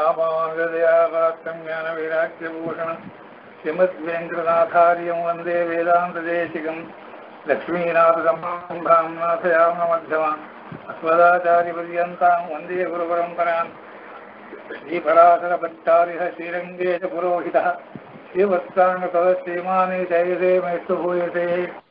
ராமானுஜதயாபாத்திரம் ஞான வைராக்கியபூஷணம் ஸ்ரீமத் வேங்கடநாதாரியம் வந்தே வேதாந்ததேசிகம் லக்ஷ்மீநாதசம்பாம் நாथयाम மத்தியமாம் அஸ்மதாச்சாரியபர்யந்தாம் வந்தே குருபரம்பரான் श्रीपराशरभट्टारिः श्रीरङ्गेश पुरोहितः श्रीवत्साङ्गतः श्रीमाने जयसे मैस्तु भूयसे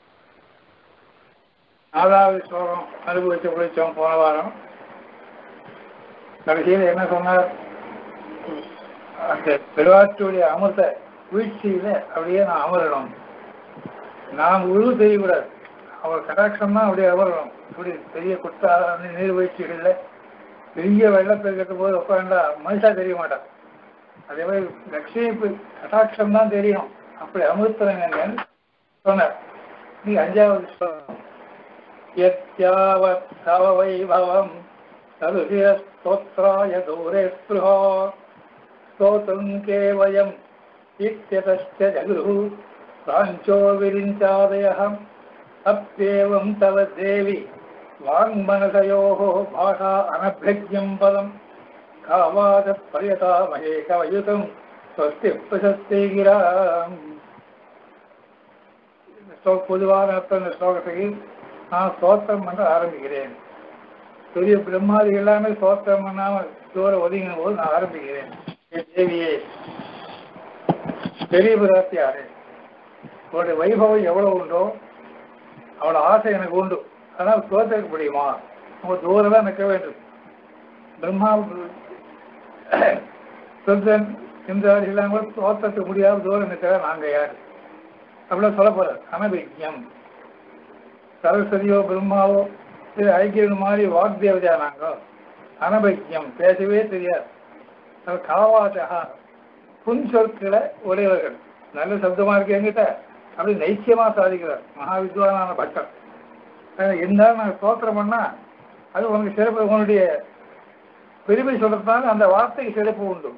நாலாவது ஸ்லோகம் அனுபவிச்சு முடிச்சோம் போன வாரம் கடைசியில் என்ன சொன்னார் அந்த பெருவாற்றுடைய அமிர்த வீழ்ச்சியில அப்படியே நான் அமரணும் நாம் உருவு தெரியக்கூடாது அவர் கடாட்சம் தான் அப்படியே அமரணும் இப்படி பெரிய குட்டா நீர்வீழ்ச்சிகள்ல பெரிய வெள்ளப்பெருக்கத்து போது உட்காண்டா மனுஷா தெரிய மாட்டான் அதே மாதிரி லட்சுமி கட்டாட்சம் தான் தெரியும் அப்படி அமிர்தங்க சொன்னார் நீ அஞ்சாவது ஸ்லோகம் यत्यावत् तव वैभवम् तदुषिरस्तोत्राय दूरे स्पृहो स्तोतुम् के वयम् इत्यतश्च जगुः प्राञ्चो विरिञ्चादयः अप्येवम् तव देवि वाङ्मनसयोः भाषा अनभ्यज्ञम् पदम् कावादपर्यतामहे कवयुतम् स्वस्ति प्रशस्ति गिराम् பொதுவான அர்த்தம் இந்த ஸ்லோகத்துக்கு நான் ஸ்தோத்திரம் பண்ண ஆரம்பிக்கிறேன் பெரிய பிரம்மாதி எல்லாமே ஸ்தோத்திரம் பண்ணாம தூர ஒதுங்கின போது நான் ஆரம்பிக்கிறேன் என் தேவியே பெரிய பிரார்த்தியாரு அவருடைய வைபவம் எவ்வளவு உண்டோ அவளோட ஆசை எனக்கு உண்டு ஆனால் ஸ்தோத்திரிக்க முடியுமா உங்க தூரம் தான் நிற்க வேண்டும் பிரம்மா சுந்தன் இந்திராதி எல்லாம் கூட தோற்றத்துக்கு முடியாத தூரம் நிற்கிற நாங்க யார் அப்படிலாம் சொல்ல போறார் அனபிக்யம் சரஸ்வதியோ பிரம்மாவோ இது ஐக்கியம் மாதிரி வாக்தேவதையா நாங்க அனபைக்கியம் பேசவே தெரியாது அது காவாச்சகா புன் சொற்களை உடையவர்கள் நல்ல சப்தமா இருக்கு என்கிட்ட அப்படி நைச்சியமா சாதிக்கிறார் மகா வித்வானான பக்தர் இருந்தாலும் நாங்கள் ஸ்தோத்திரம் பண்ணா அது உனக்கு சிறப்பு உன்னுடைய பெருமை சொல்றதுனால அந்த வார்த்தைக்கு சிறப்பு உண்டு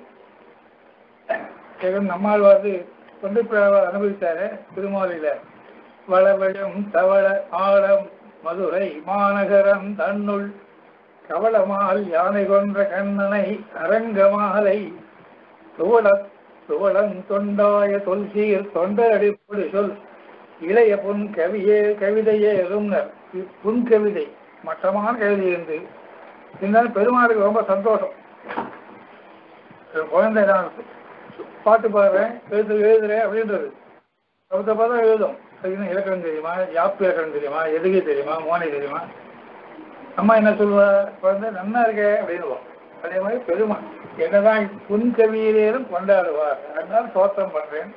நம்மால் வந்து கொண்டு அனுபவித்தாரு திருமாலையில வளவழும் தவள ஆழம் மதுரை மாநகரம் தன்னுள் கவளமால் யானை கொன்ற கண்ணனை அரங்கமாலை துவள துவளம் தொண்டாய தொல்சீர் தொண்டரடிப்படி சொல் இளைய புன் கவியே கவிதையே எழும்னர் புன் கவிதை மட்டமான கவிதை இருந்து இருந்தாலும் பெருமாளுக்கு ரொம்ப சந்தோஷம் குழந்தை நான் பாட்டு பாடுறேன் எழுது எழுதுறேன் அப்படின்றது சப்த பதம் எழுதும் அதுக்கு இலக்கணம் தெரியுமா யாப்பு இலக்கணம் தெரியுமா எதுகை தெரியுமா மோனை தெரியுமா அம்மா என்ன சொல்லுவா குழந்தை நன்னா இருக்க அப்படின்னுவோம் அதே மாதிரி பெருமா என்னதான் புன் கவியிலேயும் கொண்டாடுவார் அதனால சோத்திரம் பண்றேன்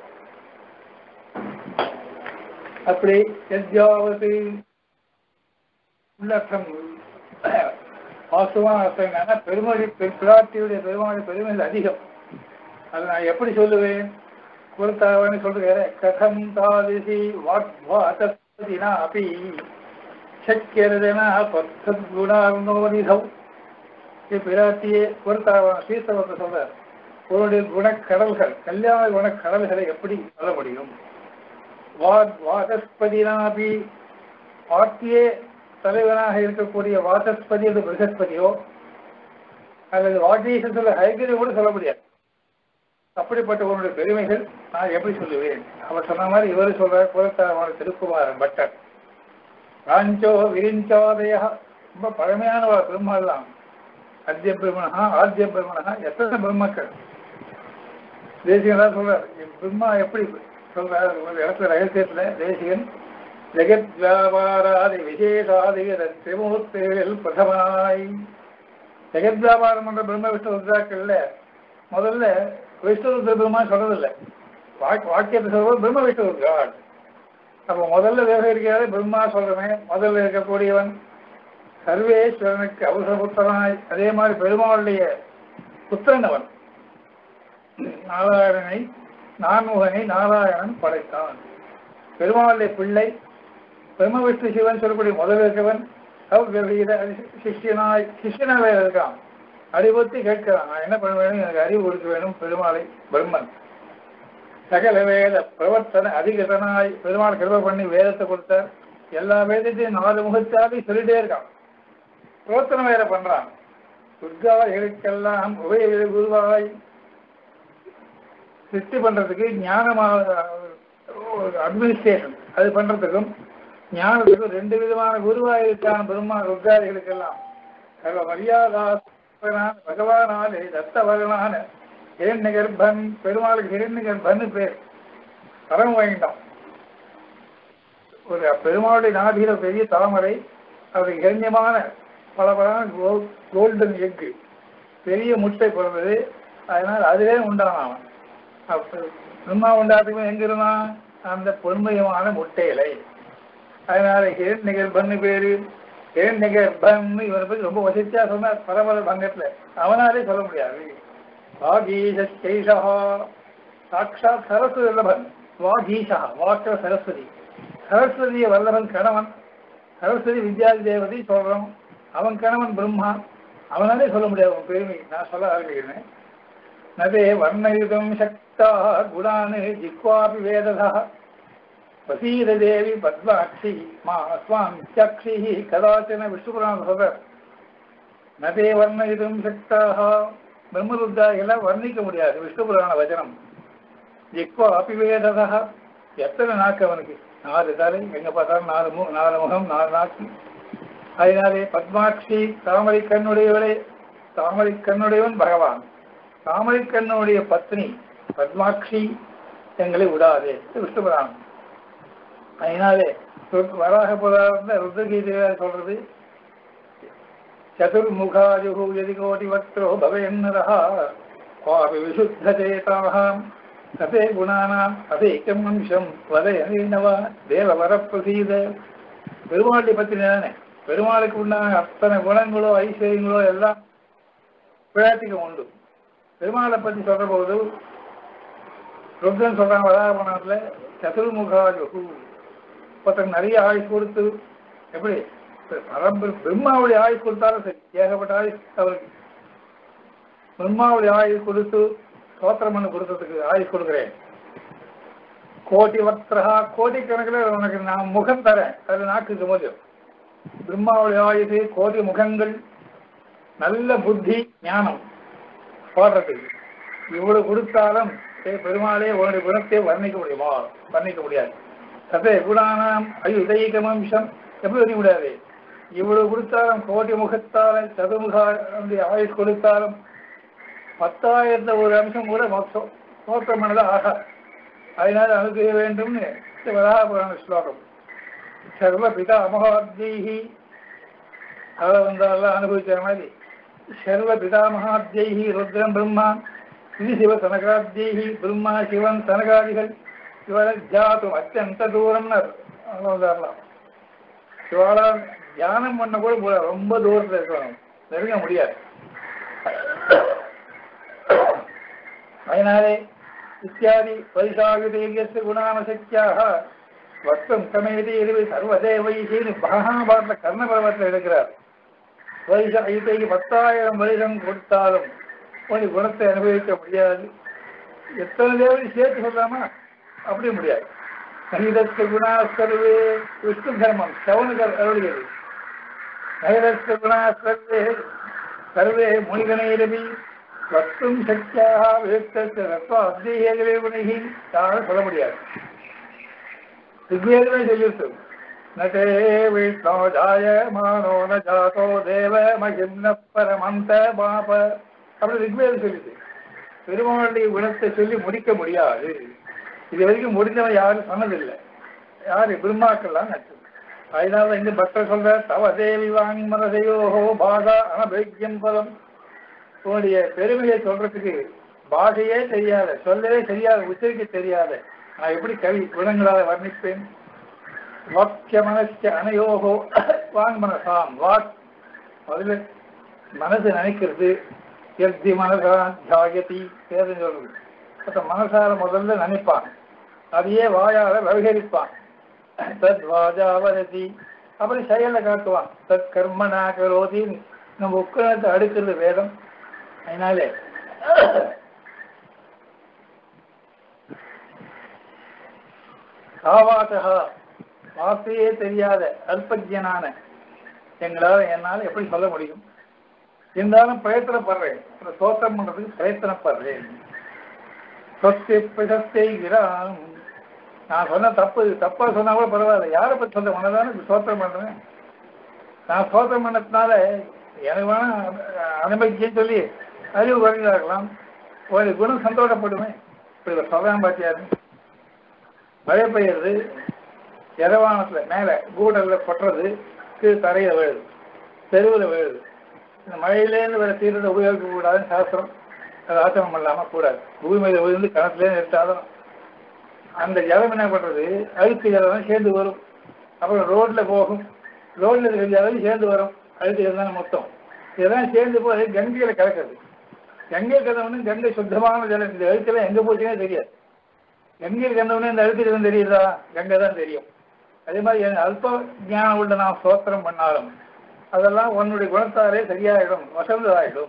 அப்படி எத்யாவது உள்ளர்த்தம் வாசுவான அர்த்தம் என்னன்னா பெருமதி பிராட்டியுடைய பெருமாளுடைய பெருமைகள் அதிகம் அதை நான் எப்படி சொல்லுவேன் கொடுத்தாவன்னு சொல்லுகிற கதம் தாதிசி வாக்வாதினா அப்படி சக்கியரதனா பத்தகுணார்ணோனிதம் பிராட்டியே பொறுத்தாவன் சீத்தவத்தை சொல்றார் உன்னுடைய குணக்கடல்கள் கல்யாண குணக்கடல்களை எப்படி சொல்ல முடியும் வாக் வாசஸ்பதினாபி பாட்டியே தலைவனாக இருக்கக்கூடிய வாசஸ்பதி என்று பிரகஸ்பதியோ அல்லது வாகீசத்துல ஹைகிரி கூட சொல்ல முடியாது அப்படிப்பட்டவனுடைய பெருமைகள் நான் எப்படி சொல்லுவேன் அவர் சொன்ன மாதிரி இவர் சொல்ற குலத்தாரமான திருக்குமாரன் பட்டர் ராஞ்சோ விரிஞ்சாதய ரொம்ப பழமையானவர் பிரம்மெல்லாம் அத்திய பிரம்மனா ஆத்திய பிரம்மனா எத்தனை பிரம்மக்கள் தேசிகன் சொல்றார் பிரம்மா எப்படி சொல்றார் ஒரு இடத்துல ரகசியத்துல தேசிகன் ஜெகத் வியாபாராதி விசேஷாதிகர திரிமூர்த்திகளில் பிரதமாய் ஜெகத் வியாபாரம் என்ற பிரம்ம விஷ்ணு ருத்ராக்கள்ல முதல்ல விஷ்ணு பிரம்மா சொல்றதில்லை வாக்கியத்தை சொல்றது பிரம்ம விஷ்ணு காட் அப்ப முதல்ல விவகரிக்காத பிரம்மா சொல்றமே முதல்ல இருக்கக்கூடியவன் சர்வேஸ்வரனுக்கு அவசரபுத்திரனாய் அதே மாதிரி பெருமாளுடைய புத்திரன் அவன் நாராயணனை நான்முகனை நாராயணன் படைத்தான் பெருமாளுடைய பிள்ளை பிரம்ம விஷ்ணு சிவன் சொல்லக்கூடிய முதல் இருக்கவன் சிஷ்யனாய் சிஷ்யனாவே இருக்கான் அறிவுறுத்தி கேட்கிறான் நான் என்ன பண்ண வேணும் எனக்கு அறிவு கொடுக்க வேணும் பெருமாளை பிரம்மன் சகல வேத பிரவர்த்தன அதிகதனாய் பெருமாள் கிருப பண்ணி வேதத்தை கொடுத்தார் எல்லா வேதத்தையும் நாலு முகத்தாவே சொல்லிட்டே இருக்கான் பிரவர்த்தனம் வேற பண்றான் துர்காதிகளுக்கெல்லாம் உபய குருவாய் சிருஷ்டி பண்றதுக்கு ஞானமாக அட்மினிஸ்ட்ரேஷன் அது பண்றதுக்கும் ஞானத்துக்கும் ரெண்டு விதமான குருவாயிருக்கான பெருமா ருத்ராதிகளுக்கெல்லாம் சர்வ மரியாதா பகவானாலே தத்தவகனான ஹிரண்ய கர்ப்பன் பெருமாளுக்கு ஹிரண்ய கர்ப்பன்னு பேர் தரம் வாங்கிட்டோம் ஒரு பெருமாளுடைய நாதியில பெரிய தாமரை அவருக்கு இரண்யமான பலபலான கோல்டன் எக்கு பெரிய முட்டை பிறந்தது அதனால் அதிலே உண்டானான் அவன் அப்ப பிரம்மா உண்டாத்துக்கு எங்க இருந்தான் அந்த பொன்மயமான முட்டையிலை அதனால ஹிரண்ய கர்ப்பன்னு பேரு ஹிரண்ய கர்ப்பன் இவரை பத்தி ரொம்ப வசதியா சொன்னார் பரபர பங்கத்துல அவனாலே சொல்ல முடியாது வாகீஷா சாட்சாத் சரஸ்வதி வல்லபன் வாகீஷா வாக்க சரஸ்வதி சரஸ்வதிய வல்லவன் கணவன் சரஸ்வதி வித்யாதி தேவதை சொல்றோம் அவன் கணவன் பிரம்மா அவனாலே சொல்ல முடியாது அவன் பெருமை நான் சொல்ல ஆரம்பிக்கிறேன் நதே வர்ணயுதம் சக்தா குணானு ஜிக்வாபி வேததா வசீத தேவி பத்மாட்சி மா அஸ்வாம் சக்ஷி கதாச்சன விஷ்ணுபுராண சொல்றார் நதே வர்ணயுதம் சக்தாக பிரம்மருத்தாகளை வர்ணிக்க முடியாது விஷ்ணுபுராண வச்சனம் ஜிக்வா அபிவேததா எத்தனை நாக்கு அவனுக்கு நாலு தலை எங்க பார்த்தாலும் நாலு மு நாலு முகம் நாலு நாக்கு அதனாலே பத்மாட்சி தாமரை கண்ணுடையவளே தாமரை கண்ணுடையவன் பகவான் தாமரை கண்ணுடைய பத்னி பத்மாட்சி எங்களை விடாதே விஷ்ணுபுராணம் அதனாலே வராக புராண ருத்ரகீதையில சொல்றது சதுர்முகாயுகு எதி கோடி வக்திரோ பவேன்னரா குவாபி விசுத்தச்சேதாம் அதே குணானாம் அதேக்கம் அம்சம் வதை அணிந்தவா தேவ வரப்பிரசீத பெருமாளை பத்தி தானே பெருமாளுக்கு உண்டான அத்தனை குணங்களோ ஐஸ்வர்யங்களோ எல்லாம் பிராட்டிக்கு உண்டு பெருமாளை பத்தி சொல்ற போது ருத்ரன் சொல்றாங்க வதாபணத்துல சதுர்முகாயுகு ஒருத்தர் நிறைய ஆயுஷ் கொடுத்து எப்படி பரம்பரை பிரம்மாவுடைய ஆயுஷ் கொடுத்தாலும் சரி ஏகப்பட்ட ஆயுஷ் அவருக்கு பிரம்மாவுடைய ஆயுஷ் கொடுத்து சோத்திரம் பண்ணி கொடுத்ததுக்கு ஆயுஷ் கொடுக்குறேன் கோடி வக்திரா கோடி கணக்கில் உனக்கு நான் முகம் தரேன் அது நாக்குக்கு போது பிரம்மாவுடைய ஆயுசு கோடி முகங்கள் நல்ல புத்தி ஞானம் பாடுறதுக்கு இவ்வளவு கொடுத்தாலும் பெருமாளே உன்னுடைய குணத்தை வர்ணிக்க முடியுமா வர்ணிக்க முடியாது சதே குணானாம் அயுதயிகமம்சம் எப்படி வர்ணிக்க முடியாது இவ்வளவு கொடுத்தாலும் கோடி முகத்தால சதுமுக ஆயுஷ் கொடுத்தாலும் பத்தாயிரத்துல ஒரு அம்சம் கூட மோட்சம் மோட்சம் பண்ணது ஆகா அதனால அனுகிற வேண்டும்னு வராபுராண ஸ்லோகம் சர்வ பிதா மகாத்யி அதை வந்தாலும் அனுபவிக்கிற மாதிரி சர்வ பிதாமகாத்யி ருத்ரம் பிரம்மா இது சிவ சனகாத்யி பிரம்மா சிவன் சனகாதிகள் இவரை ஜாத்தும் அத்தியந்த தூரம்னு வந்தாரலாம் இவாளா தியானம் பண்ண கூட முடியாது ரொம்ப தூரத்தில் இருக்கணும் நெருங்க முடியாது அதனாலே இத்தியாதி பரிசாகிதேவியஸ்து குணானசக்தியாக வக்தம் சமயதி எரிவு சர்வதேவைசின்னு மகாபாரத கர்ண பருவத்தில் இருக்கிறார் வருஷ ஐத்தைக்கு பத்தாயிரம் வருஷம் கொடுத்தாலும் ஒரு குணத்தை அனுபவிக்க முடியாது எத்தனை தேவதை சேர்த்து சொல்லாமா அப்படி முடியாது நகிதஸ்து குணா சர்வே விஷ்ணு தர்மம் சவனுகர் அருளியது நகிதஸ்து குணா சர்வே சர்வே முனிகனைரபி வக்தும் சக்தியாக வியக்தஸ்து ரத்வ அத்தியேகவே குணிகி யாரும் சொல்ல முடியாது ऋग्वेदமே சொல்லிருக்கு நதே விஷ்ணோ ஜாயமானோ ந ஜாதோ தேவ மகிம்ன பரமந்த பாப அப்படி ரிக்வேதம் சொல்லிது பெருமாளுடைய குணத்தை சொல்லி முடிக்க முடியாது இது வரைக்கும் முடிஞ்சவன் யாரும் சொன்னதில்லை யாரு பிரம்மாக்கள்லாம் நட்டு அதனால இந்த பக்தர் சொல்ற தவ தேவி வாங் மனதையோஹோ பாகா அனபைக்கியம் பதம் உன்னுடைய பெருமையை சொல்றதுக்கு பாஷையே தெரியாத சொல்லவே தெரியாத உச்சரிக்க தெரியாத நான் எப்படி கவி குணங்களால் வர்ணிப்பேன் வாக்கிய மனச அனையோகோ வாங் மனசாம் வாக் முதல்ல மனசு நினைக்கிறது எத்தி மனசா ஜாகதி பேருன்னு சொல்றது அப்ப மனசார முதல்ல நினைப்பான் அதையே வாயால விவகரிப்பான் தத் வாஜாவரதி அப்படி செயல காட்டுவான் தத் கர்மனா கரோதி நம்ம உக்கிரத்தை அடுக்கிறது வேதம் அதனாலே காவாசகா வார்த்தையே தெரியாத அல்பஜனான எங்களால் என்னால் எப்படி சொல்ல முடியும் இருந்தாலும் பிரயத்தனப்படுறேன் இந்த சோத்திரம் பண்றதுக்கு பிரயத்தனப்படுறேன் சொத்தை பிரசஸ்தைகிறான் நான் சொன்ன தப்பு தப்பா சொன்னா கூட பரவாயில்ல யாரை பத்தி சொல்ல உனதானே சோத்திரம் பண்றேன் நான் சோத்திரம் பண்ணதுனால எனக்கு வேணா அனுமதிக்கன்னு சொல்லி அறிவு குறைஞ்சா இருக்கலாம் ஒரு குணம் சந்தோஷப்படுவேன் இப்படி ஒரு சொல்றான் பாத்தியாரு மழை பெய்யுறது இரவானத்துல மேல கூடல்ல கொட்டுறது கீழ் தரையில விழுது தெருவில் விழுது இந்த மழையிலேருந்து வர தீரத்தை உபயோகிக்க கூடாதுன்னு சாஸ்திரம் அது ஆச்சரம் பண்ணாம கூடாது பூமி மீது விழுந்து கணத்துலேருந்து எடுத்தாலும் அந்த ஜலம் என்ன பண்றது அழுக்கு ஜலம் சேர்ந்து வரும் அப்புறம் ரோட்ல போகும் ரோட்ல இருக்கிற ஜலம் சேர்ந்து வரும் அழுக்கு ஜலம் தானே மொத்தம் இதெல்லாம் சேர்ந்து போய் கங்கையில கலக்குது கங்கை கலந்தவொடனே கங்கை சுத்தமான ஜலம் இந்த அழுக்கெல்லாம் எங்க போச்சுன்னே தெரியாது கங்கையில் கலந்தவொடனே இந்த அழுக்கு ஜலம் தெரியுதா கங்கை தான் தெரியும் அதே மாதிரி எனக்கு அல்ப ஞானம் உள்ள நான் சோத்திரம் பண்ணாலும் அதெல்லாம் உன்னுடைய குணத்தாலே சரியாயிடும் வசந்ததாயிடும்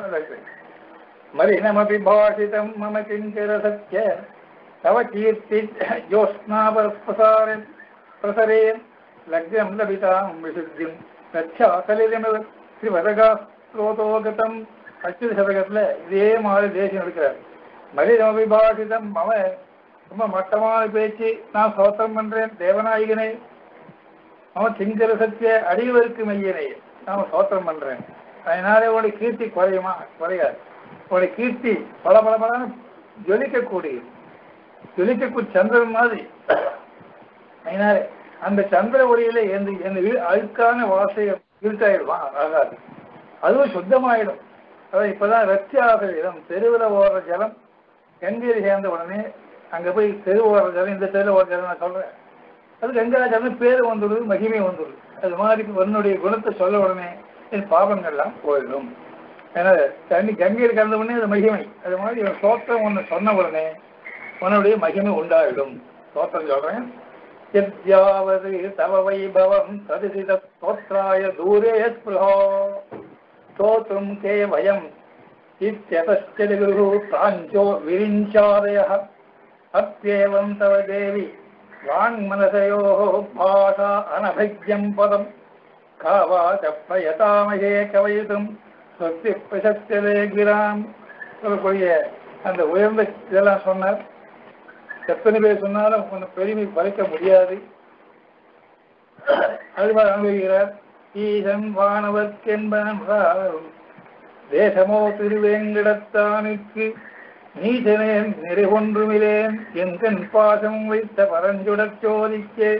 மலினமபி பாஷிதம் மம கிஞ்சர சத்ய தவ கீர்த்தி ஜோஷ்ணாபரஸ்பசாரன் பிரசரேன் லக்னம் லபிதாம் விசுத்திம் ரட்சாசலிதமிவ ஸ்ரீ வதகா ஸ்ரோதோகதம் அச்சுத சதகத்துல இதே மாதிரி தேசியம் எடுக்கிறார் மலினமபி பாஷிதம் மம ரொம்ப மட்டமான பேச்சு நான் சோத்திரம் பண்றேன் தேவநாயகனே அவன் கிங்கர சத்திய அடிவருக்கு மையனை நான் சோத்திரம் பண்றேன் அதனால உன்னுடைய கீர்த்தி குறையுமா குறையாது உன்னுடைய கீர்த்தி பல பல பல ஜொலிக்கக்கூடியது ஜொலிக்கக்கூடிய சந்திரன் மாதிரி அதனால அந்த சந்திர ஒளியில எந்த எந்த வீ- அழுக்கான வாசையம் இருட்டாயிடுவான் ஆகாது அதுவும் சுத்தமாயிடும் அதான் இப்பதான் ரத்தியாசம் தெருவில் ஓடுற ஜலம் கங்கையில் சேர்ந்த உடனே அங்க போய் தெரு ஓடுற ஜலம் இந்த தெருவில் ஓடுற ஜலம் நான் சொல்றேன் அது கங்காஜலம் பேரு வந்துடுது மகிமை வந்துடுது அது மாதிரி உன்னுடைய குணத்தை சொல்ல உடனே என் பாவங்கள்லாம் போயிடும் ஏன்னா தண்ணி கங்கையில் கலந்த உடனே அது மகிமை அது மாதிரி இவன் சோத்திரம் ஒன்று சொன்ன உடனே உன்னுடைய மகிமை உண்டாயிடும் சோத்திரம் சொல்றேன் यद्यावत् तव वैभवं तदिसित स्तोत्राय दूरे स्पृहो स्तोतुं ते वयम् इत्यतश्च जगुः प्राञ्चो विरिञ्चादयः अप्येवं तव देवि वाङ्मनसयोः भाषा अनभिज्ञं पदम् का वा च प्रयतामहे कवयितुं स्वस्ति प्रशस्यते गिराम् சொல்லக்கூடிய அந்த உயர்ந்த இதெல்லாம் சொன்னார் எத்தனை பேர் சொன்னாலும் உன்னை பெருமை பறிக்க முடியாது அதுமாதிரி அனுபவிக்கிறார் ஈசன் வானவர்க்கென்பன் தேசமோ திருவேங்கிடத்தானுக்கு நீசனேன் நிறைவொன்றுமிலேன் எங்கன் பாசம் வைத்த பரஞ்சுடற் சோதிக்கே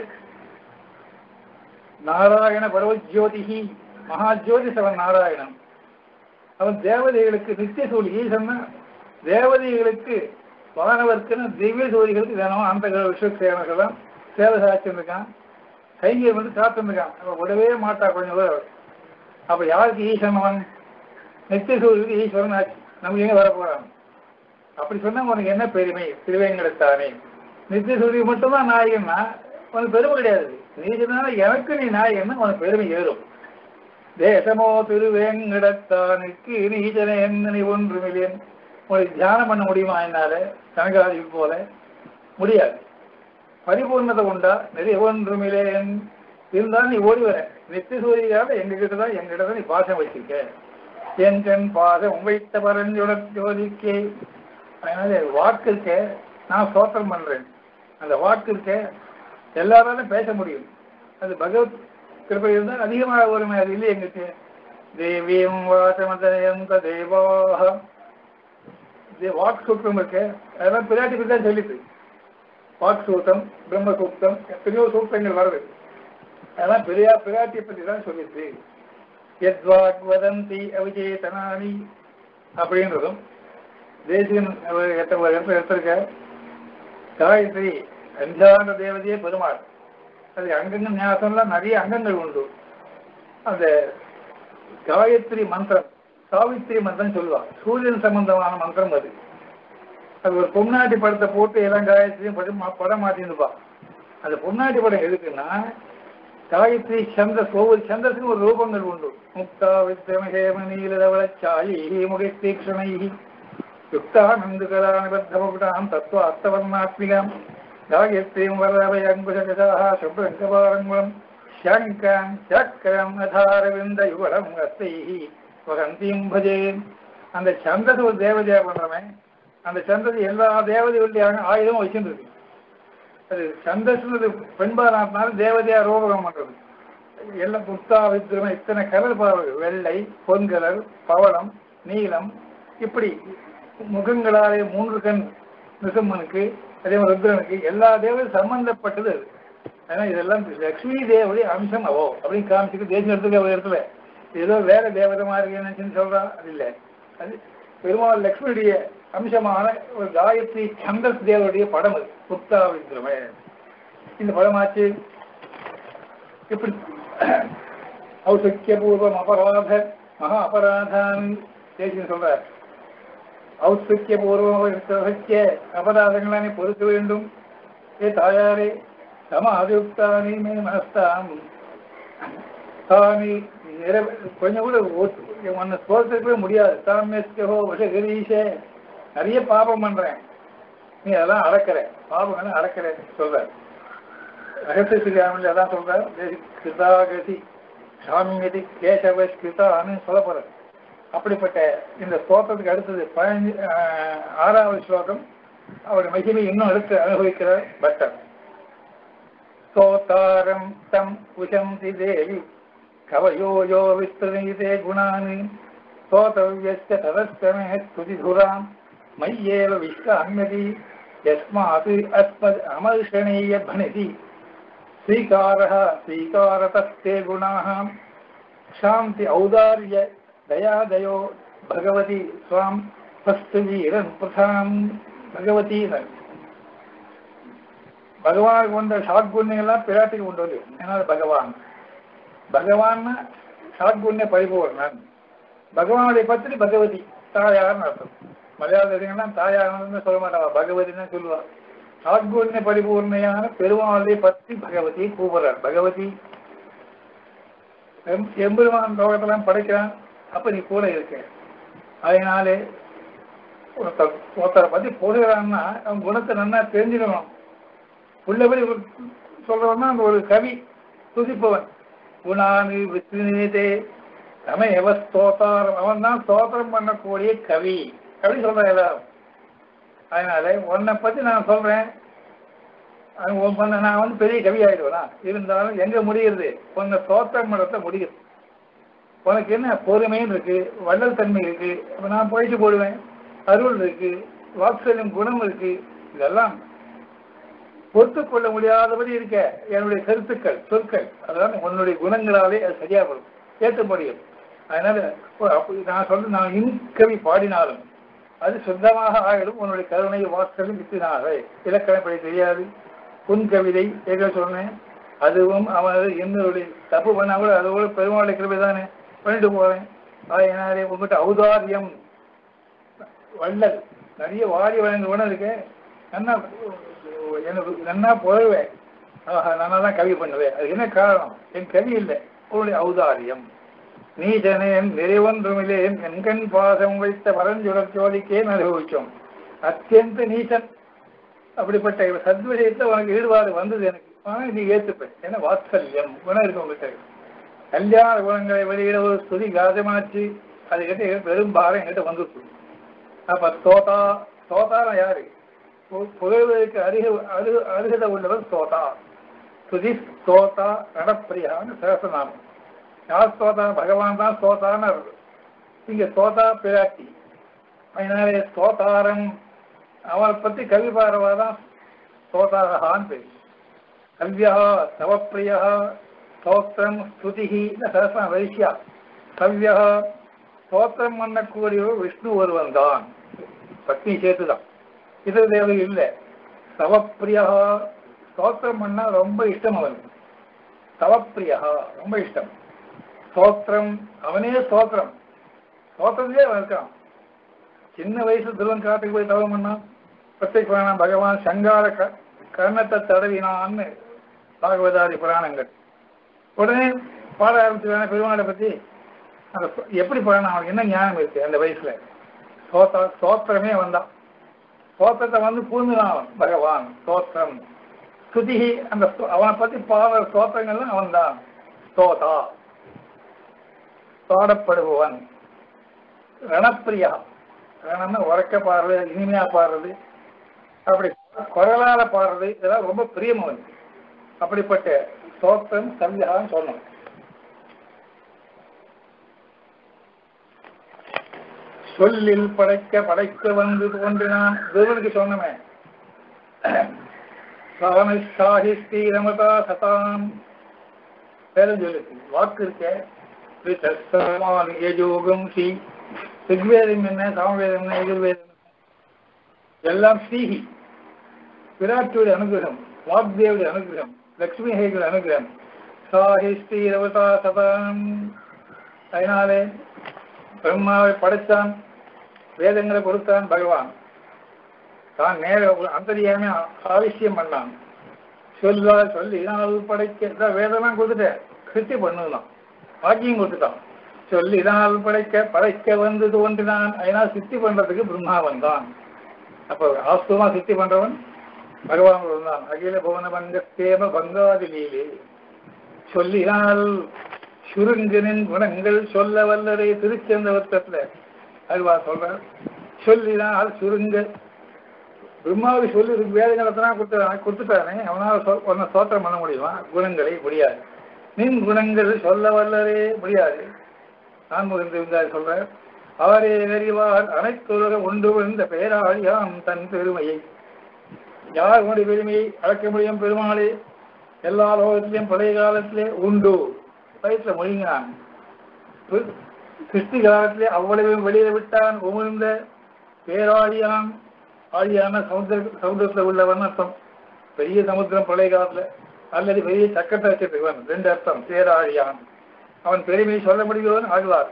நாராயண பரவஜோதிகி மகாஜோதிசவன் நாராயணன் அவன் தேவதைகளுக்கு நித்திய சூழி ஈசன்னா தேவதைகளுக்கு வானவர்க்குன்னு திவ்ய சூரிகளுக்கு தினம் அந்த விஸ்வசேனர்கள்லாம் சேவை சாச்சிருக்கான் கைங்கர் வந்து காத்திருக்கான் அவன் விடவே மாட்டா கொஞ்சம் தூரம் அப்ப யாருக்கு ஈசன் அவன் நித்திய சூரியனுக்கு ஈஸ்வரன் ஆச்சு நமக்கு எங்க வர போறான் அப்படி சொன்னா உனக்கு என்ன பெருமை திருவேங்கடத்தானே நித்திய சூரியன் மட்டும்தான் நாயகன்னா உனக்கு பெருமை கிடையாது நீ சொன்னால எனக்கு நீ நாயகன்னா உனக்கு பெருமை ஏறும் தேசமோ திருவேங்கடத்தானுக்கு நீச்சனை என்ன ஒன்றுமில்லேன் உங்களுக்கு தியானம் பண்ண முடியுமா என்னால கனகாதி போல முடியாது பரிபூர்ணத்தை உண்டா நிறைய ஒன்றுமில்லேன் இருந்தாலும் நீ ஓடி வர நித்திய சூரியால எங்க கிட்ட தான் எங்கிட்ட தான் நீ பாசம் வச்சிருக்க என் கண் பாசம் வைத்த பரஞ்சோட ஜோதிக்கே அதனால வாக்கு இருக்க நான் சோத்திரம் பண்றேன் அந்த வாக்கு இருக்க எல்லாராலும் பேச முடியும் அது பகவத் கிருபை இருந்தால் அதிகமாக வருமே அது இல்லை எங்கிட்ட தேவியம் வாசமதயம் தேவாக இது வாக் சூத்திரம் இருக்கு அதெல்லாம் பிராட்டி பற்றி தான் சொல்லிட்டு வாக் சூத்திரம் பிரம்ம சூத்திரம் எத்தனையோ சூத்திரங்கள் வருது அதெல்லாம் பெரியா பிராட்டியை பற்றி தான் சொல்லிட்டு எத்வாக் வதந்தி அவிஜேதனானி அப்படின்றதும் தேசியன் ஒரு இடத்துல ஒரு இடத்துல எடுத்திருக்க காயத்ரி அஞ்சாண்ட தேவதையே பெருமாள் அது அங்கங்க ஞாபகம்லாம் நிறைய அங்கங்கள் உண்டு அந்த காயத்ரி மந்திரம் சாவித்திரி மந்திரம் சொல்லுவா சூரியன் சம்பந்தமான மந்திரம் அது அது ஒரு பொம்னாட்டி படத்தை போட்டு எல்லாம் காயத்ரியும் படம் மா- படம் மாட்டிருப்பா அந்த பொம்னாட்டி படம் எதுக்குன்னா காயத்ரி சந்தஸ் ஒவ்வொரு சந்தஸுக்கும் ஒரு ரூபங்கள் உண்டு முக்தா வித்தமஹேம நீலதவள சாயி முகத்தீக்ஷணை யுக்தா நந்துகலா நிபத்தமுகுடாம் தத்துவ அர்த்தவர்ணாத்மிகாம் காயத்ரீம் வரவை அங்குஷகசாக சுப்ரங்கபாரங்குளம் சங்கம் சக்கரம் அதாரவிந்த யுகலம் அஸ்தைः ஸ்வகந்தியும் பஜேன் அந்த சந்தது ஒரு தேவதையா பண்றவன் அந்த சந்ததி எல்லா தேவதைகளுடைய ஆயுதமும் வச்சிருக்கு அது சந்தஸ்ன்றது பெண்பாலாட்டினாலும் தேவதையா ரூபகம் பண்றது எல்லாம் புத்தா வித்ருமம் இத்தனை கலர் பாருங்கள் வெள்ளை பொன்கலர் பவளம் நீலம் இப்படி முகங்களாலே மூன்று கண் நிசம்மனுக்கு அதே மாதிரி ருத்ரனுக்கு எல்லா தேவதையும் சம்பந்தப்பட்டது அது ஏன்னா இதெல்லாம் லக்ஷ்மி தேவதை அம்சம் அவோ அப்படின்னு காமிச்சுட்டு தேசிய இடத்துக்கு ஒரு இடத்துல ஏதோ வேற தேவதை மாதிரி நினைச்சுன்னு சொல்றா அது இல்லை அது பெருமாள் லக்ஷ்மியுடைய அம்சமான ஒரு காயத்ரி சந்தஸ் தேவருடைய படம் அது புத்தா வித்ருமே இந்த படமாச்சு இப்படி ஔசக்கியபூர்வம் அபராத மகா அபராதான் தேசியம் சொல்றார் ஔசக்கியபூர்வம் அபராதங்களை பொறுக்க வேண்டும் ஏ தாயாரே சம அதியுக்தானி மே மனஸ்தாம் தானி நிறை- கொஞ்சம் கூட ஒத்து- உன்னை சோதிக்கவே முடியாது தாமியஸ்கோ விஷகிரீஷே நிறைய பாபம் பண்றேன் நீ அதெல்லாம் அடக்கிற பாபங்களை அடக்கிற சொல்ற ரகசிய ஸ்ரீராமில் அதான் சொல்றார் கிருதாகதி சாமியதி கேசவ கிருதான்னு சொல்ல போற அப்படிப்பட்ட இந்த ஸ்லோகத்துக்கு அடுத்தது பதினஞ்சு ஆஹ், ஆறாவது ஸ்லோகம் அவருடைய மகிமை இன்னும் அடுத்து அனுபவிக்கிறார் பட்டர் स्तोतारं तं उशंसि देवि कवयो यो विस्तृणीते गुणान् स्तोतव्यस्य तदस्य मे स्तुतिधुरां मय्येव विश्राम्यति यस्मात् अस्मद् अमर्षणीय भणिति स्वीकारः स्वीकारतस्ते गुणाः क्षान्ति औदार्य दयादयो भगवती स्वां स्वस्तुवीरन् प्रथां भगवती பகவானுக்கு வந்த ஷாட்குண்யெல்லாம் பிராட்டிக்கு கொண்டு வந்து ஏன்னா அது பகவான் பகவான் ஷாட்குண்ய பரிபூர்ணன் பகவானுடைய பத்திரி பகவதி தாயார்னு அர்த்தம் மலையாளம் தாயார்னு சொல்ல மாட்டாங்க பகவதின்னு சொல்லுவா ஷாட்குண்ய பரிபூர்ணையான பெருமாளுடைய பத்தி பகவதி கூப்பிடுறார் பகவதி எம்- எம்பெருமான் லோகத்தெல்லாம் படைக்கிறான் அப்ப நீ கூட இருக்க அதனாலே ஒருத்தர் ஒருத்தரை பத்தி போடுகிறான்னா அவன் குணத்தை நல்லா தெரிஞ்சுக்கணும் உள்ளபடி ஒரு சொல்றவன்னா அந்த ஒரு கவி துதிப்பவன் குணானு விஸ்வநீதே தமேவ ஸ்தோத்தாரம் அவன் தான் ஸ்தோத்திரம் பண்ணக்கூடிய கவி அப்படி சொல்றான் எல்லாரும் அதனால உன்னை பத்தி நான் சொல்றேன் அது உன் பண்ண நான் வந்து பெரிய கவி ஆயிடுவேனா இருந்தாலும் எங்க முடியுது உன்னை ஸ்தோத்திரம் பண்ணத்தை முடியுது உனக்கு என்ன பொறுமையும் இருக்கு வள்ளல் தன்மை இருக்கு அப்ப நான் போயிட்டு போடுவேன் அருள் இருக்கு வாத்சல்யம் குணம் இருக்கு இதெல்லாம் பொறுத்துக் கொள்ள முடியாதபடி இருக்க என்னுடைய கருத்துக்கள் சொற்கள் அதெல்லாம் உன்னுடைய குணங்களாலே அது சரியா வரும் ஏற்ற முடியும் அதனால ஓ, அப்படி நான் சொல்ல நான் இன்கவி பாடினாலும் அது சுத்தமாக ஆகிடும் உன்னுடைய கருணை வாசலும் வித்தினாக இலக்கணப்படி தெரியாது உன் கவிதை ஏற்கனவே சொன்னேன் அதுவும் அவனது என்னுடைய தப்பு பண்ணா கூட அதோட பெருமாளுடைய கிருபை தானே பண்ணிட்டு போறேன் அதனாலே உங்ககிட்ட ஔதாரியம் வள்ளல் நிறைய வாரி வழங்க குணம் இருக்கு நன்னா எனக்கு நன்னா புகழ்வேன் ஆஹா, நானா தான் கவி பண்ணுவேன் அது என்ன காரணம் என் கவி இல்லை உன்னுடைய ஔதாரியம் நீஜனேன் நிறைவொன்றுமில்லேன் என்கண் பாசம் வைத்த பரஞ்சுடர் ஜோதிக்கே அனுபவிச்சோம் அத்தியந்த நீச்சன் அப்படிப்பட்ட ஒரு சத்விஷயத்துல உனக்கு ஈடுபாடு வந்தது எனக்கு ஆனா நீ ஏத்துப்பேன் ஏன்னா வாத்சல்யம் குணம் இருக்கு உங்ககிட்ட கல்யாண குணங்களை வெளியிட ஒரு ஸ்துதி காதமாச்சு அதுக்கிட்ட பெரும் பாரம் என்கிட்ட வந்துச்சு அப்ப தோதா தோதான யாரு பு- புகழ்வதற்கு அருக அரு அருகதை உள்ளவர் தோதா துதி தோதா ரணப்பிரியான்னு சேசநாமம் யார் தோதா பகவான் தான் தோதான்னு இங்க தோதா பிராட்டி அதனாலே தோதாரம் அவனை பத்தி கவி பாடுறவாதான் தோதாரகான்னு பேர் கவ்யா தவப்பிரியா ஸ்தோத்திரம் ஸ்துதிஹி இந்த சரஸ்வரம் வைசியா கவ்யா ஸ்தோத்திரம் பண்ணக்கூடியவர் விஷ்ணு ஒருவன் தான் பத்னி சேர்த்துதான் இது தேவை இல்லை தவப்பிரியா ஸ்தோத்திரம் பண்ணா ரொம்ப இஷ்டம் அவனுக்கு தவப்பிரியா ரொம்ப இஷ்டம் ஸ்தோத்திரம் அவனே ஸ்தோத்திரம் ஸ்தோத்திரத்திலே அவன் இருக்கான் சின்ன வயசு துருவன் காட்டுக்கு போய் தவம் பண்ணான் பிரத்யேக பகவான் சங்கார க- கர்ணத்தை தடவினான்னு பாகவதாதி புராணங்கள் உடனே பாட ஆரம்பிச்சுதானே பெருமாளை பத்தி அந்த சொ- எப்படி பாடணும் அவனுக்கு என்ன ஞானம் இருக்கு அந்த வயசுல சோத்த சோத்திரமே வந்தான் சோத்திரத்தை வந்து பூந்துனான் அவன் பகவான் சோத்திரம் ஸ்துதிஹி அந்த ஸ்தோ- அவனை பத்தி பாட சோத்திரங்கள்லாம் அவன் தான் ஸ்தோதா பாடப்படுபவன் ரணப்பிரியா ரணம்னா உறக்க பாடுறது இனிமையா பாடுறது அப்படி குரலால பாடுறது இதெல்லாம் ரொம்ப பிரியம் அவனுக்கு அப்படிப்பட்ட சோத்திரம் சந்தியான்னு சொன்னோம் சொல்லில் படைக்க படைக்க வந்து தோன்றினான் தேவனுக்கு சொன்னமே சாமி ஸ்ரீரமதா சதாம் பேரும் சொல்லுது வாக்கு இருக்க யோகம் ஸ்ரீ ரிக்வேதம் என்ன சாமவேதம் என்ன எதிர்வேதம் என்ன எல்லாம் ஸ்ரீஹி விராட்டியுடைய அனுகிரகம் வாக்தேவுடைய அனுகிரகம் லக்ஷ்மி ஹேகுடைய அனுகிரகம் சாஹி ஸ்ரீரவதா சதாம் அதனாலே பிரம்மாவை படைத்தான் வேதங்களை கொடுத்தான் பகவான் தான் நேர அந்தரியாமே ஆவிஷ்யம் பண்ணான் சொல்லா சொல்லி நான் படைக்க இதான் வேதம்லாம் கொடுத்துட்டேன் கிருத்தி பண்ணுதான் வாக்கியம் கொடுத்துட்டான் சொல்லி இதனால் படைக்க படைக்க வந்து தோன்றினான் அதனால் சித்தி பண்றதுக்கு பிரம்மா வந்தான் அப்ப வாஸ்தவமா சித்தி பண்றவன் பகவான் வந்தான் அகில புவன பங்கத்தேம பங்காதி லீலே சொல்லினால் சுருங்கனின் குணங்கள் சொல்ல வல்லரை திருச்செந்தவத்தத்துல அதுவா சொல்ற சொல்லினால் சுருங்க பிரம்மாவுக்கு சொல்லி வேதங்களை தான் கொடுத்து கொடுத்துட்டானே அவனால் சொல் ஒன்ன சோத்திரம் பண்ண முடியுமா குணங்களை முடியாது நின் குணங்கள் சொல்ல வல்லரே முடியாது நான் முகந்திருந்தார் சொல்ற அவரே அறிவார் அனைத்துலகம் உண்டு இந்த பேராளியாம் தன் பெருமையை யார் உடைய பெருமையை அளக்க முடியும் பெருமாளே எல்லா லோகத்திலையும் பழைய காலத்திலே உண்டு வயிற்றுல மொழிங்கினான் கிருஷ்டி காலத்திலே அவ்வளவு வெளியில விட்டான் உமிழ்ந்த பேராளியான் ஆழியான சமுத்திர சமுத்திரத்தில் உள்ளவன் அர்த்தம் பெரிய சமுத்திரம் பழைய காலத்துல அல்லது பெரிய சக்கரத்தை வச்சிருக்கவன் ரெண்டு அர்த்தம் பேராழியான் அவன் பெருமையை சொல்ல முடியுவன் ஆழ்வார்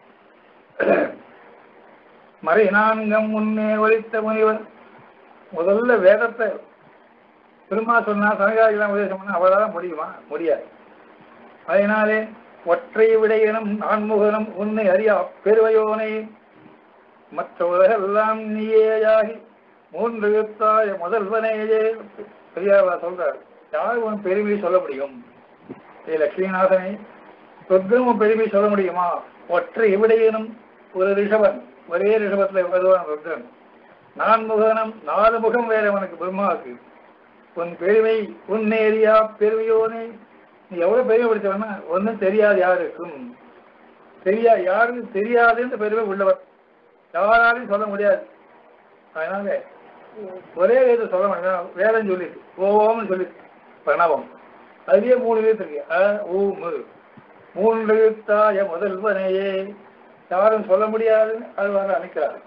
மறை நான்கம் முன்னே ஒழித்த முனிவன் முதல்ல வேதத்தை திருமா சொன்னா சனகாரிலாம் உபதேசம் பண்ணா அவளால முடியுமா முடியாது அதனாலே ஒற்றை விடையனும் நான்முகனும் உன்னை அறியா பெருவையோனை மற்ற உலகெல்லாம் நீயேயாகி மூன்று எழுத்தாய முதல்வனேயே பெரியாவா சொல்றார் யார் உன் பெருமையை சொல்ல முடியும் ஸ்ரீ லட்சுமிநாதனை சொர்க்கமும் பெருமை சொல்ல முடியுமா ஒற்றை விடையனும் ஒரு ரிஷபன் ஒரே ரிஷபத்தில் வருவான் ருத்ரன் நான்முகனம் நாலு முகம் வேற அவனுக்கு பிரம்மாவுக்கு உன் பெருமை உன்னேரியா பெருமையோனே நீ எவ்வளவு பெருமை படிச்சவனா ஒன்றும் தெரியாது யாருக்கும் தெரியா யாருக்கு தெரியாதுன்னு பெருமை உள்ளவர் யாராலையும் சொல்ல முடியாது அதனால ஒரே இதை சொல்ல மாட்டேன் வேதம் சொல்லிட்டு ஓம்னு சொல்லி பிரணவம் அதுலயே மூணு எழுத்து இருக்கு அ ஊமு மூன்று எழுத்தாய முதல்வனையே யாரும் சொல்ல முடியாது அது வர அனுக்கிறார்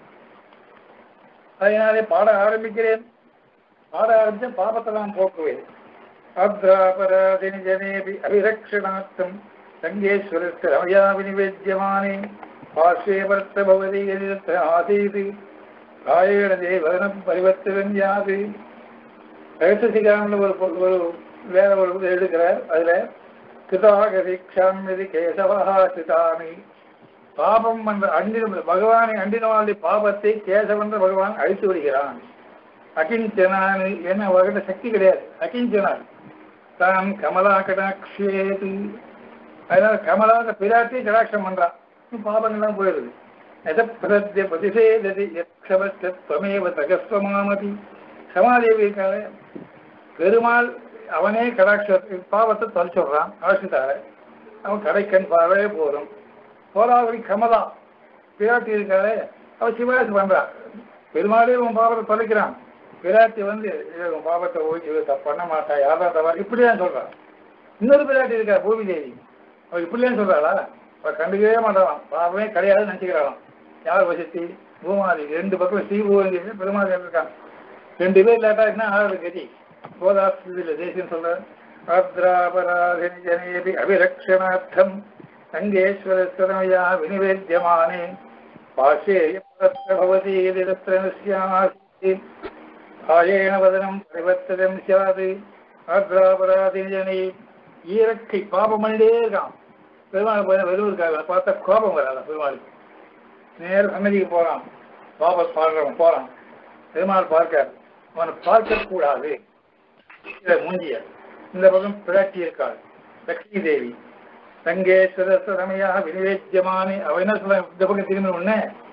அதனாலே பாட ஆரம்பிக்கிறேன் பாட ஆரம்பிச்ச பாபத்தெல்லாம் போக்குவேன் அப்ராபராதினி ஜனேபி அபிரக்ஷணார்த்தம் சங்கேஸ்வரஸ்ய ரமயா வினிவேத்தியமானே பாஷ்யே வர்த்த பவதி எதிர்த்த ஆசீது ராயேண தேவனம் பரிவர்த்தனம் யாது ரகசிகாமில் ஒரு பொ- ஒரு வேற ஒரு இது எழுதுகிறார் அதுல கிருதாகதீக்ஷாம் இது கேசவஹா சிதாமி பாபம் என்ற அண்டின பகவானை அண்டினவாளி பாபத்தை கேசவன்ற பகவான் அழித்து விடுகிறான் அகிஞ்சனான் என்ன அவர்கிட்ட சக்தி கிடையாது அகிஞ்சனான் தான் கமலா கடாட்சேது அதனால கமலாத பிராட்டி கடாட்சம் பண்றான் பாபங்கள்லாம் போயிடுது எதப்பிரத்ய பிரதிஷேததி யக்ஷவஸ்தமேவ தகஸ்வமாமதி சமாதேவி இருக்காளே பெருமாள் அவனே கடாட்ச பாவத்தை தொலைச்சுடுறான் ஆசித்தார அவன் கடைக்கண் பார்வையே போதும் போராவரி கமலா பிராட்டி இருக்காளே அவன் சிவாசி பண்றான் பெருமாளே உன் பாவத்தை தொலைக்கிறான் பிராட்டி வந்து "ஏய், உன் பாவத்தை ஓய்ச்சி தப்பு பண்ண மாட்டா யாரா தவறு இப்படிதான் சொல்றான் இன்னொரு பிராட்டி இருக்கா பூமி தேவி அவள் இப்படிலாம் சொல்றாளா அவள் கண்டுக்கவே மாட்டாளாம் பாவமே கிடையாதுன்னு நினைச்சுக்கிறாளாம் யார் வசதி பூமாதி ரெண்டு பக்கம் ஸ்ரீபூமி பெருமாள் இருக்கான் ரெண்டு பேர் இல்லாட்டா என்ன ஆகுது கதி கோதாஸ்தில தேசியம் சொல்ற ஆத்ராபராதினி ஜனேபி அபிரக்ஷணார்த்தம் சங்கேஸ்வரஸ்வரமயா வினிவேத்தியமானே பாஷே பவதி எதிரத்திரஸ்யாசி ஆயேன வதனம் பரிவர்த்தனம் சியாது ஆத்ராபராதினி ஜனே ஈரக்கை பாபம் பண்ணிட்டே இருக்கான் பெருமாள் போய் வெறுவருக்காக பார்த்தா கோபம் வராத பெருமாளுக்கு நேர சன்னதிக்கு போறான் வாபஸ் பார்க்கிறவன் போறான் பெருமாள் பார்க்கார் அவனை பார்க்க கூடாது இதை மூஞ்சிய இந்த பக்கம் பிராட்டி இருக்காள் லக்ஷ்மி தேவி சங்கேஸ்வர ரமையா வினிவேத்தியமானி அவ என்ன சொல்ல இந்த பக்கம் திரும்பி உடனே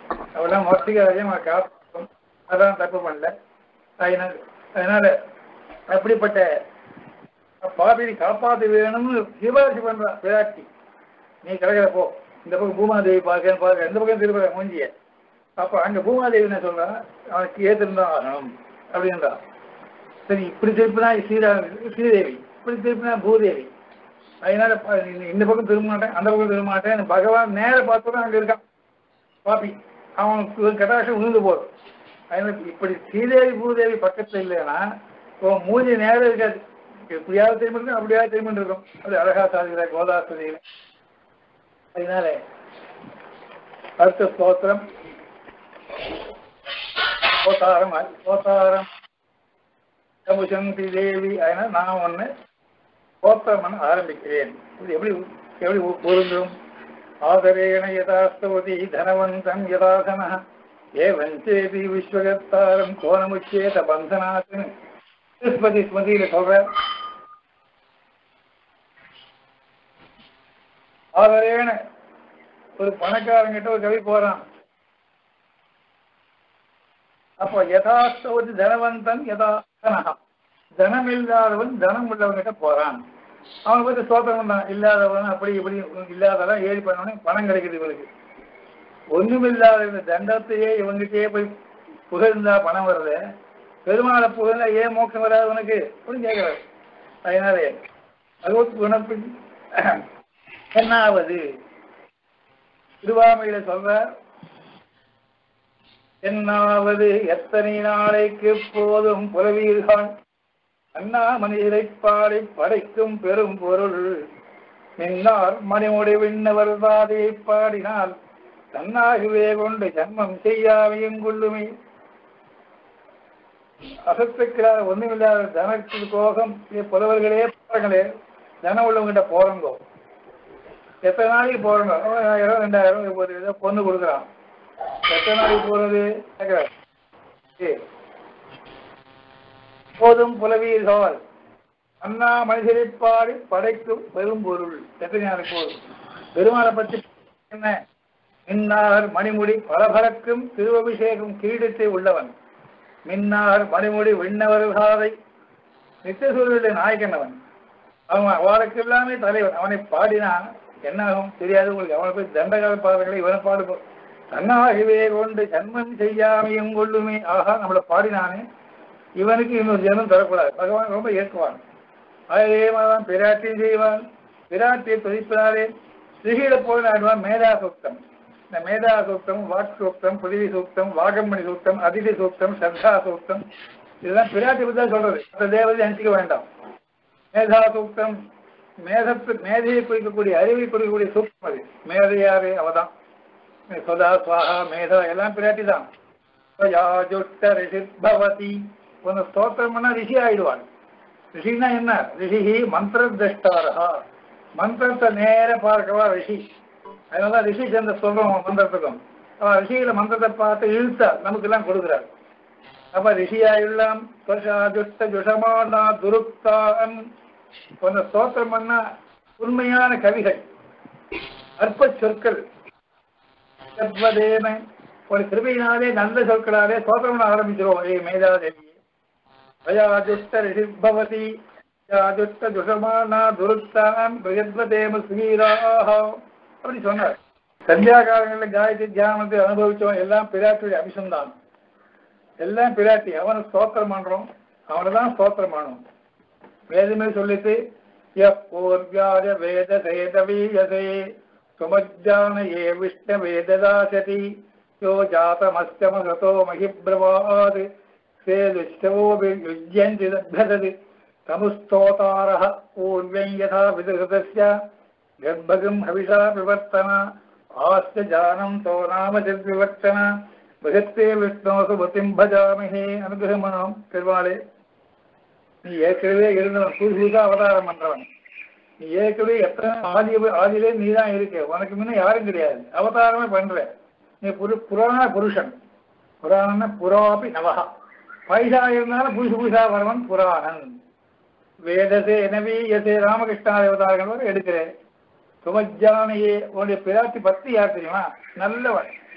அவெல்லாம் மொத்திகாரையும் காப்பாற்றும் அதான் தப்பு பண்ணல அதனால அதனால அப்படிப்பட்ட பாபியை காப்பாற்ற வேணும்னு சிபாரிசு பண்றான் விராட்டி நீ கிடக்கிற போ இந்த பக்கம் பூமாதேவி பார்க்க பார்க்க இந்த பக்கம் திருப்ப மூஞ்சிய அப்ப அங்க பூமாதேவி என்ன சொல்றான் அவனுக்கு ஏத்திருந்தான் ஆகணும் அப்படின்றான் சரி இப்படி திருப்பினா ஸ்ரீரா ஸ்ரீதேவி இப்படி திருப்பினா பூதேவி அதனால ப- இந்த- இந்த பக்கம் திரும்ப மாட்டேன் அந்த பக்கம் திரும்ப மாட்டேன் பகவான் நேர பார்த்தோன்னா அங்க இருக்கான் பாப்பி அவனுக்கு கட்டாட்சம் விழுந்து போதும் அதனால இப்படி ஸ்ரீதேவி பூதேவி பக்கத்துல இல்லைன்னா உன் மூஞ்சி நேரம் இருக்காது இப்படியாவது திரும்ப இருக்கும் அப்படியாவது திரும்ப இருக்கும் அது அழகா சாதிக்கிற கோதாஸ்திரியில அதனால அடுத்த ஸ்தோத்திரம் கோதாரம் கோதாரம் சமுசந்தி தேவி அதனால நான் ஒன்று ஸ்தோத்திரம் பண்ண ஆரம்பிக்கிறேன் இது எப்படி எப்படி பொருந்தும் ஆதரேண யதாஸ்தவதி தனவந்தம் யதாசன ஏவஞ்சேதி விஸ்வகர்த்தாரம் கோணமுச்சேத பந்தனாத்துன்னு திருப்பதி ஸ்மதியில சொல்ற ஆதரேன ஒரு பணக்காரங்கிட்ட ஒரு கவி போறான் அப்போ யதாஸ்தவதி தனவந்தன் யதாசனா தனம் இல்லாதவன் தனம் உள்ளவங்கிட்ட போறான் அவனை பத்தி சோத்திரம் பண்ணான் இல்லாதவன் அப்படி இப்படி இல்லாதவன் ஏறி பண்ணவனே பணம் கிடைக்குது இவனுக்கு ஒண்ணுமில்லாத இந்த தண்டத்தையே இவங்கிட்டே போய் புகழ்ந்தா பணம் வருது பெருமாளை புகழ்ந்தா ஏன் மோட்சம் வராது உனக்கு அப்படின்னு கேட்கிறாரு அதனாலே பகவத் குணப்பின் என்னாவது திருவாமையில சொல்ற என்னாவது எத்தனை நாளைக்கு போதும் புலவீர்கள் அண்ணா மனிதரை பாடி படைக்கும் பெரும் பொருள் நின்னார் மணிமுடி விண்ணவர் தாதையை பாடினால் தன்னாகவே கொண்டு ஜன்மம் செய்யாமையும் கொள்ளுமே அசத்துக்கிறார் ஒண்ணுமில்லாத தனக்கு கோகம் இது புலவர்களே பாருங்களே தனம் உள்ளவங்கிட்ட போறங்கோ எத்தனை நாளைக்கு போறங்க அவன் ஆயிரம் ரெண்டாயிரம் ஒரு ஏதோ பொண்ணு கொடுக்குறான் எத்தனை நாளைக்கு போறது கேட்கிறார் ஏய், போதும் புலவீர்கள் அண்ணா மனிதரை பாடி படைக்கும் பெரும் பொருள் எத்தனை நாளைக்கு போதும் பெருமாளை பற்றி என்ன மின்னார் மணிமுடி பலபலக்கும் திருவபிஷேகம் கிரீடத்தை உள்ளவன் மின்னார் மணிமுடி விண்ணவர்காதை நித்தியசூரியனுடைய நாயகன் அவன் அவன் அவளுக்கு எல்லாமே தலைவன் அவனை பாடினான் என்ன ஆகும் தெரியாது உங்களுக்கு அவனை போய் தண்டகால பாடல்களை இவனை பாடு தன்னாகவே கொண்டு ஜன்மம் செய்யாமையும் கொள்ளுமே ஆகா நம்மளை பாடினானே இவனுக்கு இன்னொரு ஜென்மம் தரக்கூடாது பகவான் ரொம்ப ஏற்குவான் அதே மாதிரிதான் பிராட்டியும் செய்வான் பிராட்டியை துதிப்பினாலே ரிஷியில போய் நாடுவான் மேதா சூக்தம் இந்த மேதா சூக்தம் வாக் சூக்தம் பிருதிவி சூக்தம் வாகம்மணி சூக்தம் அதிதி சூக்தம் சர்தா சூக்தம் இதெல்லாம் பிராட்டி பத்தி தான் சொல்றது அந்த தேவதை நினைச்சுக்க வேண்டாம் மேதா சூக்தம் மேதத்து மேதையை குறிக்கக்கூடிய அறிவை குறிக்கக்கூடிய சூக்தம் அது மேதையாரு அவதான் சொதா சுவாகா மேதா எல்லாம் பிராட்டி தான் ஜுட்ட ரிஷி பவதி உன்னை ஸ்தோத்திரம் பண்ணா ரிஷி ஆயிடுவான் ரிஷினா என்ன ரிஷி மந்திர திரஷ்டாரா மந்திரத்தை நேர பார்க்கவா ரிஷி அதனால ரிஷி சேர்ந்த சொல்றோம் மந்திரத்துக்கும் அவன் ரிஷியில மந்திரத்தை பார்த்து இழுத்தா நமக்கு எல்லாம் கொடுக்குறார் அப்ப ரிஷியாயுள்ளாம் துஷ்ட ஜுஷமானா துருப்தான் உன்னை ஸ்தோத்திரம் பண்ணா உண்மையான கவிகள் அற்ப சொற்கள் செவ்வதேன ஒரு கிருபையினாலே நல்ல சொற்களாலே ஸ்தோத்திரம் பண்ண ஆரம்பிச்சிருவோம் ஏ மேதாதேவி அயாஜுஷ்ட ரிஷிபவதி யாஜுஷ்ட துஷமானா துருத்தான் பிரகத்வதேம சுகீராக அப்படி சொன்னார் சந்தியா காலங்களில் காயத்ரி தியானத்தை அனுபவிச்சவன் எல்லாம் பிராட்டியுடைய அபிசந்தான் எல்லாம் பிராட்டி அவனை ஸ்தோத்திரம் பண்றோம் அவனை தான் ஸ்தோத்திரம் பண்ணணும் வேதமே சொல்லிட்டு யோர்வியாஜ வேத சேதவீயசே சுமஜான ஏ விஷ்ண வேததாசதி யோ ஜாதமஸ்தமசதோ மகிப்ரவாத் சேதுஷ்டவோபியுஜ்யந்தி தத்தது தமுஸ்தோதாரः பூர்வம் யதா விதகிருதஸ்ய கர்ப்பகம் ஹவிஷா விவர்த்தன ஆஸ்ய ஜானம் தோ நாம ஜத்விவர்த்தன பகத்தே விஷ்ணோ சுபதிம் பஜாமிஹே அனுகிரகமனம் பெருமாளே நீ ஏற்கனவே இருந்தவன் புது புதுசா அவதாரம் பண்றவன் நீ ஏற்கனவே எத்தனை ஆதி ஆதியிலே நீ தான் இருக்க உனக்கு முன்ன யாரும் கிடையாது அவதாரமே பண்ற நீ புரு புராண புருஷன் புராண புறாபி நவகா பைசா இருந்தாலும் புதுசு புதுசா வரவன் புராணன் வேதசே எனவே எசே ராமகிருஷ்ணா அவதாரங்கள் வரை எடுக்கிறேன் சுமஜானையே உன்னுடைய பிராட்டி பக்தி யார் தெரியுமா நல்லவன்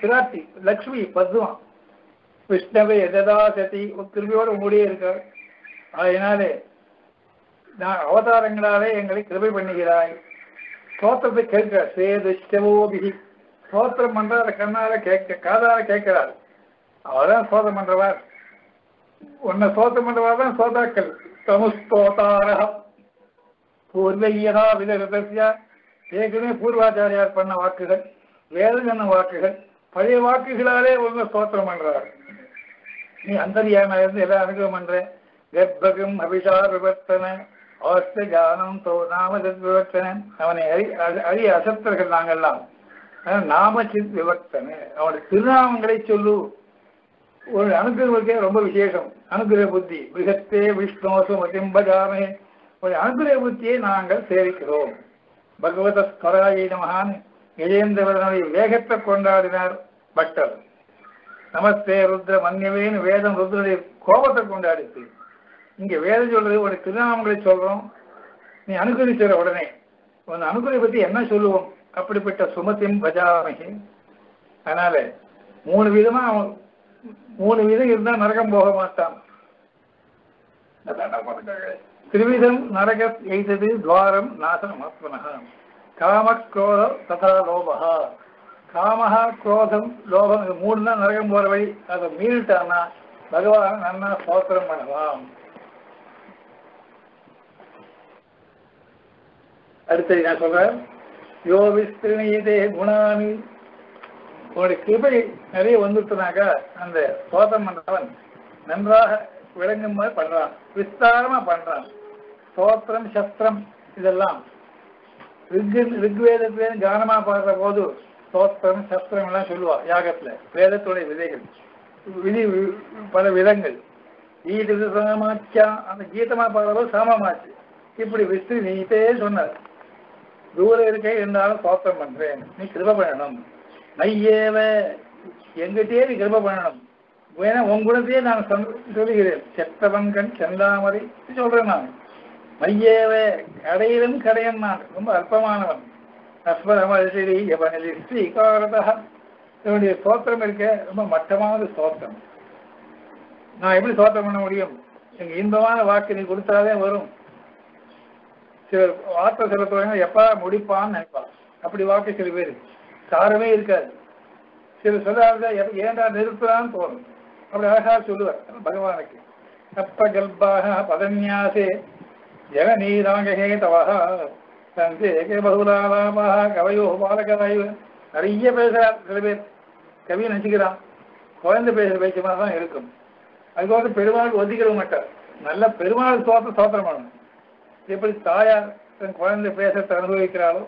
பிராட்டி லக்ஷ்மி பத்மா விஷ்ணவை எததா சதி கிருபியோட மூடியே இருக்கார் அதனாலே நான் அவதாரங்களாலே எங்களை கிருபை பண்ணுகிறாய் ஸ்தோத்திரத்தை கேட்க சேதுஷ்டவோபிகி ஸ்தோத்திரம் பண்றார கண்ணால கேட்க காதால கேட்கிறார் அவர்தான் சோதம் பண்றவர் உன்னை சோதம் பண்றவர் தான் சோதாக்கள் தமுஸ்தோதாரா பூர்வையா விதகதசியா ஏற்கனவே பூர்வாச்சாரியார் பண்ண வாக்குகள் வேதம் சொன்ன வாக்குகள் பழைய வாக்குகளாலே உன்னை ஸ்தோத்திரம் பண்றார் நீ அந்தரியாம இருந்து எல்லாம் அனுகிரகம் பண்ற கர்ப்பகம் அபிஷா விவர்த்தன அவஸ்த ஜானம் தோ நாம விவர்த்தன அவனை அறி அ- அறிய அசத்தர்கள் நாங்கெல்லாம் அதனால நாம சித் விவர்த்தன அவனுடைய திருநாமங்களை சொல்லு ஒரு அனுகிரகத்துக்கே ரொம்ப விசேஷம் அனுகிரக புத்தி விகத்தே விஷ்ணோசு மதிம்பஜாமே ஒரு அனுகிரக புத்தியை நாங்கள் சேவிக்கிறோம் பகவத ஸ்வராயை நமகான் கஜேந்திரனுடைய வேகத்தை கொண்டாடினார் பட்டர் நமஸ்தே ருத்ர மன்யவேன்னு வேதம் ருத்ரனுடைய கோபத்தை கொண்டாடிச்சு இங்க வேதம் சொல்றது ஒரு திருநாமங்களை சொல்றோம் நீ அனுகரிக்கிற உடனே உன் அனுகரை பத்தி என்ன சொல்லுவோம் அப்படிப்பட்ட சுமத்தின் பஜாமகி அதனால மூணு விதமா அவன் மூணு விதம் இருந்தா நரகம் போக மாட்டான் திரிவிதம் நரக எய்தது துவாரம் நாசனம் ஆத்மனः காம குரோதம் ததா லோபா காமஹா குரோதம் லோபம் இது மூணு தான் நரகம் போற வழி அதை மீறிட்டான்னா பகவான் நன்னா சோத்திரம் பண்ணலாம் அடுத்தது நான் சொல்றேன் யோ விஸ்திருணியதே குணானி உன்னுடைய கிருபை நிறைய வந்துட்டுனாக்கா அந்த சோதம் பண்றவன் நன்றாக விளங்கும் மாதிரி பண்றான் விஸ்தாரமா பண்றான் ஸ்தோத்திரம் சஸ்திரம் இதெல்லாம் ரிக் ரிக்வேதத்திலே கானமா பாடுற போது ஸ்தோத்திரம் சஸ்திரம் எல்லாம் சொல்லுவா யாகத்துல வேதத்துடைய விதைகள் விதி வி- பல விதங்கள் கீத சமமாச்சா அந்த கீதமா பாடுற போது சமமாச்சு இப்படி விஸ்து நீட்டே சொன்னார் தூரம் இருக்க இருந்தாலும் ஸ்தோத்திரம் பண்றேன் நீ கிருப பண்ணணும் நையேவ எங்கிட்டே நீ கிருப பண்ணணும் வேணா உன் குணத்தையே நான் சொல்- சொல்லுகிறேன் செத்தவன் கண் செந்தாமரை சொல்றேன் நான் மையேவ கடையிலும் கடையன் நான் ரொம்ப அல்பமானவன் அஸ்மரமரி எவனில் ஸ்ரீகாரதா என்னுடைய ஸ்தோத்திரம் இருக்க ரொம்ப மட்டமான ஸ்தோத்திரம் நான் எப்படி ஸ்தோத்திரம் பண்ண முடியும் எங்க இன்பமான வாக்கு நீ கொடுத்தாலே வரும் சில வார்த்தை செலுத்துவாங்க எப்ப முடிப்பான்னு நினைப்பான் அப்படி வாக்கு சில பேர் சாரமே இருக்காது சில சொல்லாத ஏன்டா நிறுத்தலான்னு தோணும் அப்படி அழகா சொல்லுவார் பகவானுக்கு அப்ப கல்பாக பதன்யாசே ஜெகநீராங்கே தவஹ சந்தேக பகுலாலாமாக கவையோ பாலகாயு நிறைய பேசுறார் சில பேர் கவி நினைச்சுக்கிறான் குழந்தை பேசுற பேச்சு மாதிரி தான் இருக்கும் அதுக்கோசர பெருமாள் ஒதுக்கிட மாட்டார் நல்ல பெருமாள் சோத்த சோத்திரம் பண்ணணும் எப்படி தாயார் தன் குழந்தை பேசத்தை அனுபவிக்கிறாளோ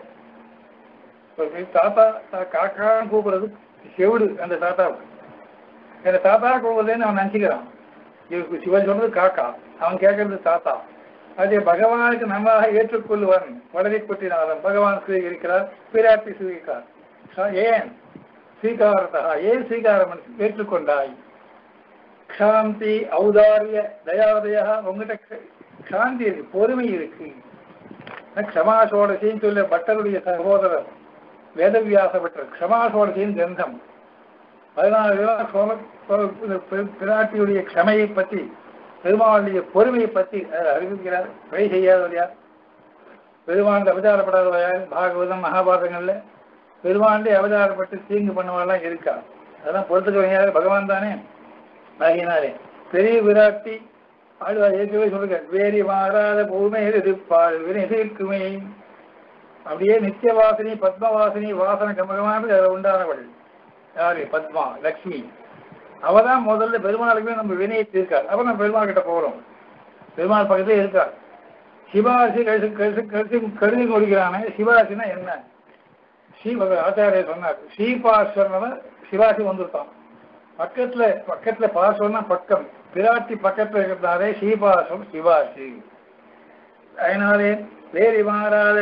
ஒரு தாத்தா தா- காக்கான்னு கூப்பிடுறது செவிடு அந்த தாத்தாவுக்கு அந்த தாத்தா கூப்பிடுறதுன்னு அவன் நினைச்சுக்கிறான் இவருக்கு சிவன் சொல்றது காக்கா அவன் கேட்கறது தாத்தா அதே பகவானுக்கு நன்றாக ஏற்றுக்கொள்ளுவன் வளரை பற்றினாலும் பகவான் ஸ்வீகரிக்கிறார் பிராட்டி ஸ்வீகரிக்கிறார் ச- ஏன் ஸ்வீகாரத்தா ஏன் ஸ்வீகாரம் ஏற்றுக்கொண்டாய் க்ஷாந்தி ஔதாரிய தயாதயா உங்ககிட்ட க்ஷ- க்ஷாந்தி இருக்கு பொறுமை இருக்கு க்ஷமாசோடசின்னு சொல்ல பட்டருடைய சகோதரர் வேதவியாச பட்டர் க்ஷமாசோடசியின் கிரந்தம் பதினாலு விதமான சோழ- சோழ- இந்த பெ- பிராட்டியுடைய க்ஷமையை பற்றி பெருமாளுடைய பொறுமையை பற்றி அதில் அறிவிக்கிறார் பிழை செய்யாதவர் யார் பெருமாள் அவதாரப்படாதவர் யார் பாகவதம் மகாபாரதங்கள்ல பெருமாண்டே அவதாரப்பட்டு தீங்கு பண்ணவெல்லாம் இருக்கா அதெல்லாம் பொறுத்துக்கிறவங்க யார் பகவான் தானே ஆகினாலே பெரிய விராட்டி ஆழ்வார் ஏற்கனவே சொல்லுங்க வேரி மாறாத பூமையில் இருப்பாள் வினைசிற்குமே அப்படியே நித்திய வாசினி பத்மவாசினி வாசன கமகமானது அதில் உண்டானவள் யாரு பத்மா லக்ஷ்மி அவ தான் முதல்ல பெருமாளுக்குமே நம்ம வினையை தீர்க்கார் அப்ப நம்ம பெருமாள் கிட்ட போறோம் பெருமாள் பக்கத்துல இருக்கார் சிவாசி கழிச்சு கழிச்சு கழிச்சு கருதி கொடுக்கிறானே சிவாசினா என்ன ஸ்ரீ ஆச்சாரியர் சொன்னார் ஸ்ரீபாஸ்வரன் சிவாசி வந்துருக்கான் பக்கத்துல பக்கத்துல பாஸ்வரனா பக்கம் பிராட்டி பக்கத்துல இருக்கிறதாலே ஸ்ரீபாஸ்வரம் சிவாசி அதனாலே வேறி மாறாத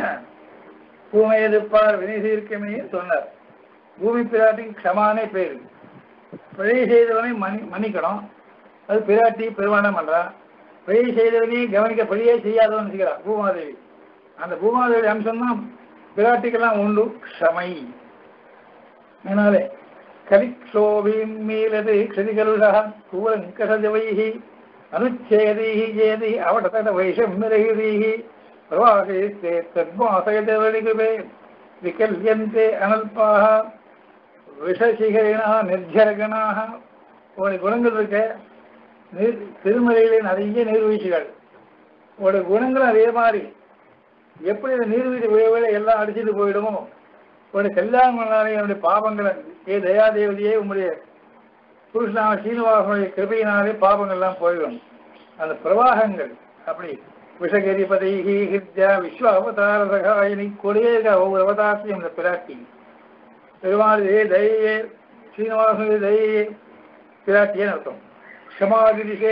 பூமை எதிர்ப்பார் வினை தீர்க்கமே சொன்னார் பூமி பிராட்டிக்கு க்ஷமானே பேரு பிழை செய்தவனை மன்னி மன்னிக்கணும் அது பிராட்டி பெருமானம் பண்றான் பிழை செய்தவனே கவனிக்க பிழையே செய்யாதவன் நினைக்கிறான் பூமாதேவி அந்த பூமாதேவி அம்சம் தான் பிராட்டிக்கெல்லாம் உண்டு க்ஷமை அதனாலே கலிக்ஷோபீம் மீலது க்ஷதிகலுஷா கூலங்கசஜவைः அனுச்சேதைः ஏதி அவடதட வைஷம்யரகிதைः பிரவாகேஸ்தே தத்மாசயதவழிகுபே விகல்யந்தே அனல்பாக விஷசிகரிணா நிர்ஜரகணாக உங்களுடைய குணங்கள் இருக்க நீர் திருமலையிலே நிறைய நீர்வீழ்ச்சிகள் உங்களுடைய குணங்களும் அதே மாதிரி எப்படி இந்த நீர்வீழ்ச்சி விழவில எல்லாம் அடிச்சுட்டு போயிடுமோ உங்களுடைய கல்யாணம் பண்ணாலே என்னுடைய பாவங்களை ஏ தயாதேவதியே உங்களுடைய புருஷனான சீனிவாசனுடைய கிருபையினாலே பாவங்கள்லாம் போயிடும் அந்த பிரவாகங்கள் அப்படி விஷகரிபதை ஹிர்ஜா விஸ்வ அவதார சகாயினி கொடியே ஒவ்வொரு அவதாரத்தையும் இந்த பிராட்டி பெருமாளுடைய தயையே சீனிவாசனுடைய தயையே பிராட்டியே அர்த்தம் க்ஷமாதிரிஷே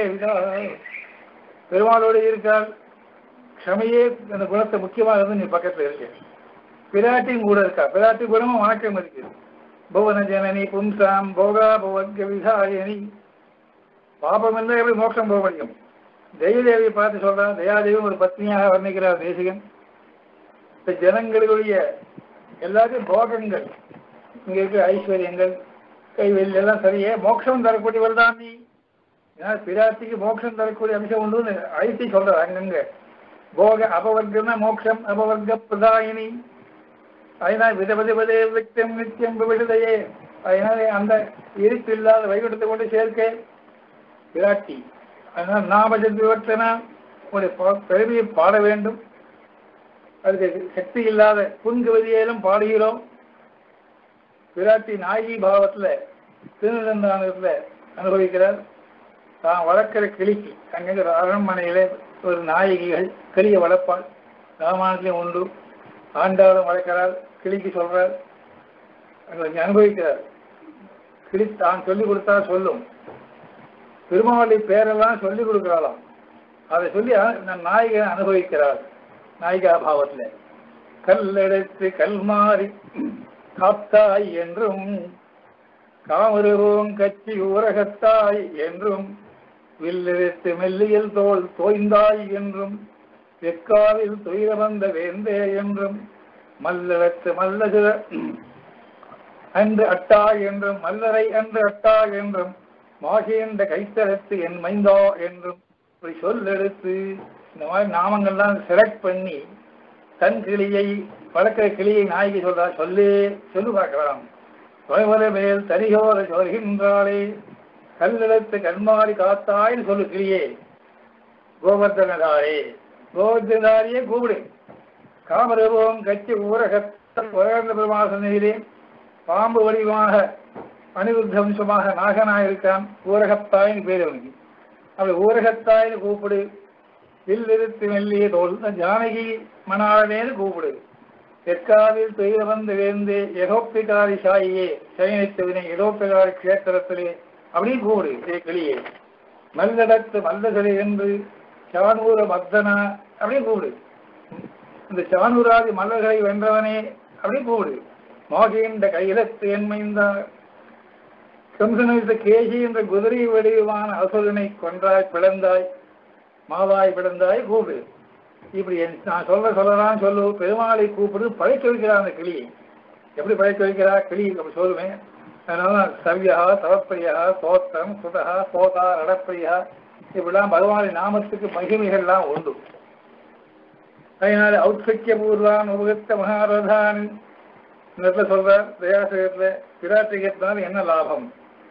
பெருமாளோடு இருக்கால் க்ஷமையே அந்த குணத்தை முக்கியமாக இருந்து நீ பக்கத்தில் இருக்க பிராட்டியும் கூட இருக்கா பிராட்டி குணமும் வணக்கம் இருக்கு புவன ஜனனி பும்சாம் போகா பவர்க்க விசாயனி பாபம் இல்லை எப்படி மோட்சம் போக முடியும் தெய்வதேவியை பார்த்து சொல்றான் தயாதேவி ஒரு பத்னியாக வர்ணிக்கிறார் தேசிகன் இந்த ஜனங்களுடைய எல்லாத்தையும் போகங்கள் இங்க இருக்க ஐஸ்வர்யங்கள் கைவெளி எல்லாம் சரியே மோட்சம் தரக்கூடியவள் தான் நீ ஏன்னா பிராட்டிக்கு மோட்சம் தரக்கூடிய அம்சம் உண்டு அழைத்தி சொல்ற அங்கங்க போக அபவர்க்கம்னா மோட்சம் அபவர்க்க பிரதாயினி அதனால் விதபதி பதே விக்தம் நித்தியம் விடுதையே அதனால அந்த இருப்பு இல்லாத வைகுண்டத்தை கொண்டு சேர்க்க பிராட்டி அதனால் நாமஜன் விவர்த்தனா உங்களுடைய பா- பெருமையை பாட வேண்டும் அதுக்கு சக்தி இல்லாத புன்கவிதையிலும் பாடுகிறோம் பிராட்டி நாயகி பாவத்துல திருநெல்வேலியில அனுபவிக்கிறார் தான் வளர்க்கிற கிளிக்கு அங்கங்க ஒரு அரண்மனையில ஒரு நாயகிகள் கிளியை வளர்ப்பாள் ராமாயணத்திலையும் உண்டு ஆண்டாளும் வளர்க்கிறாள் கிளிக்கு சொல்றார் அங்க அனுபவிக்கிறார் கிளி தான் சொல்லிக் கொடுத்தா சொல்லும் பெருமாளுடைய பேரெல்லாம் சொல்லிக் கொடுக்கிறாளாம் அதை சொல்லி அ- நம் நாயகன் அனுபவிக்கிறார் நாயிகா பாவத்துல கல்லெடுத்து கல்மாறி காத்தாய் என்றும் காமருவோம் கட்சி ஊரகத்தாய் என்றும் வில்லெடுத்து மெல்லியல் தோல் தோய்ந்தாய் என்றும் எக்காவில் துயிர வந்த வேந்தே என்றும் மல்லெடுத்து மல்லசிற அன்று அட்டா என்றும் மல்லரை அன்று அட்டா என்றும் மாகேந்த கைத்தரத்து என் மைந்தா என்றும் இப்படி சொல்லெடுத்து இந்த மாதிரி நாமங்கள்லாம் செலக்ட் பண்ணி தன் கிளியை வளர்க்கிற கிளியை நாய்க்கு சொல்றா சொல்லு சொல்லு பார்க்கலாம் தொலைவர மேல் தனியோர சொல்கின்றாளே கல்லெடுத்து கண்மாறி காத்தாய்ன்னு சொல்லு கிளியே கோவர்தனதாரே கோவர்தனதாரியே கூப்பிடு காமரூபம் கட்சி ஊரகத்த உயர்ந்த பெருமாசனையிலே பாம்பு வடிவமாக அனிருத்த வம்சமாக நாகனாக இருக்கான் ஊரகத்தாயின்னு பேர் அவனுக்கு அப்படி ஊரகத்தாயின்னு கூப்பிடு வில்லிருத்து மெல்லிய தோல் ஜானகி மணாளனேன்னு கூப்பிடு தெற்காவில் துயிர வந்து வேந்து எகோப்பிகாரி சாயியே சயனித்தவினை எகோப்பிகாரி கஷேத்திரத்திலே அப்படின்னு கூப்பிடு ஏ கிளியே மல்லடத்து மல்லசலை என்று சானூர மர்தனா அப்படின்னு கூப்பிடு இந்த சானூராதி மல்லர்களை வென்றவனே அப்படின்னு கூப்பிடு மோகின்ற கையிலத்து என்மைந்தா கம்சனித்த கேசி என்ற குதிரை வடிவமான அசுரனை கொன்றாய் பிளந்தாய் மாவாய் பிளந்தாய் கூப்பிடு இப்படி என் நான் சொல்ற சொல்லலாம் சொல்லு பெருமாளை கூப்பிடு பழைக்க வைக்கிறான் அந்த கிளியை எப்படி பழைக்க வைக்கிறா கிளி அப்படி சொல்லுவேன் அதனால சவ்யா தவப்பிரியா சோத்திரம் சுதா சோதா நடப்பிரியா இப்படிலாம் பகவானின் நாமத்துக்கு மகிமைகள்லாம் உண்டு அதனால ஔத்சக்கிய பூர்வான் உபகத்த மகாரதான் இந்த இடத்துல சொல்றார் தயாசகத்துல பிராட்டிகத்தினால என்ன லாபம்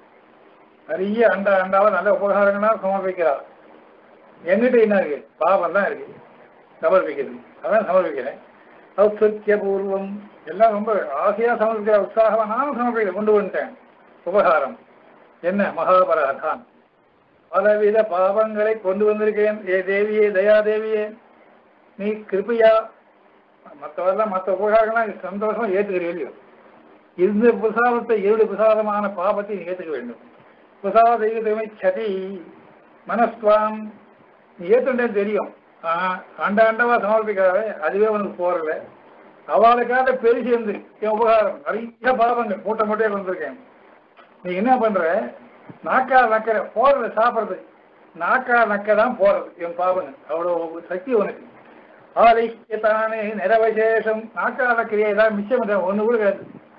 நிறைய அண்டா அண்டாவா நல்ல உபகாரங்களா சமர்ப்பிக்கிறார் எங்கிட்ட என்ன இருக்கு பாவம் தான் இருக்கு சமர்ப்பிக்கிறது அதான் சமர்ப்பிக்கிறேன் ஔத்சக்கிய பூர்வம் எல்லாம் ரொம்ப ஆசையா சமர்ப்பிக்கிற உற்சாகமா நானும் சமர்ப்பிக்கிறேன் கொண்டு வந்துட்டேன் உபகாரம் என்ன மகாபராதான் பலவித பாவங்களை கொண்டு வந்திருக்கேன் ஏ தேவியே தயா தேவியே நீ கிருபையா மற்றவெல்லாம் மற்ற உபகாரங்கள்லாம் சந்தோஷமா ஏற்றுக்கிறீ இல்லையோ இந்த பிரசாதத்தை ஏழு பிரசாதமான பாவத்தை நீ ஏற்றுக்க வேண்டும் பிரசாதமை சதி மனஸ்துவாம் நீ ஏற்றுட்டேன்னு தெரியும் ஆனா ஆண்ட ஆண்டவா சமர்ப்பிக்காத அதுவே உனக்கு போறல அவளுக்காக பெருசு இருந்து என் உபகாரம் நிறைய பாவங்கள் மூட்டை மூட்டையாக வந்திருக்கேன் நீ என்ன பண்ற நாக்கா நக்கிற போறது சாப்பிடுறது நாக்கா நக்க தான் போறது என் பாவங்க அவ்வளவு சக்தி உனக்கு ஆலைத்தானே நிறவசேஷம் நாக்கா நக்கிறிய ஏதாவது மிச்சம் இல்லை ஒண்ணு கூட கிடையாது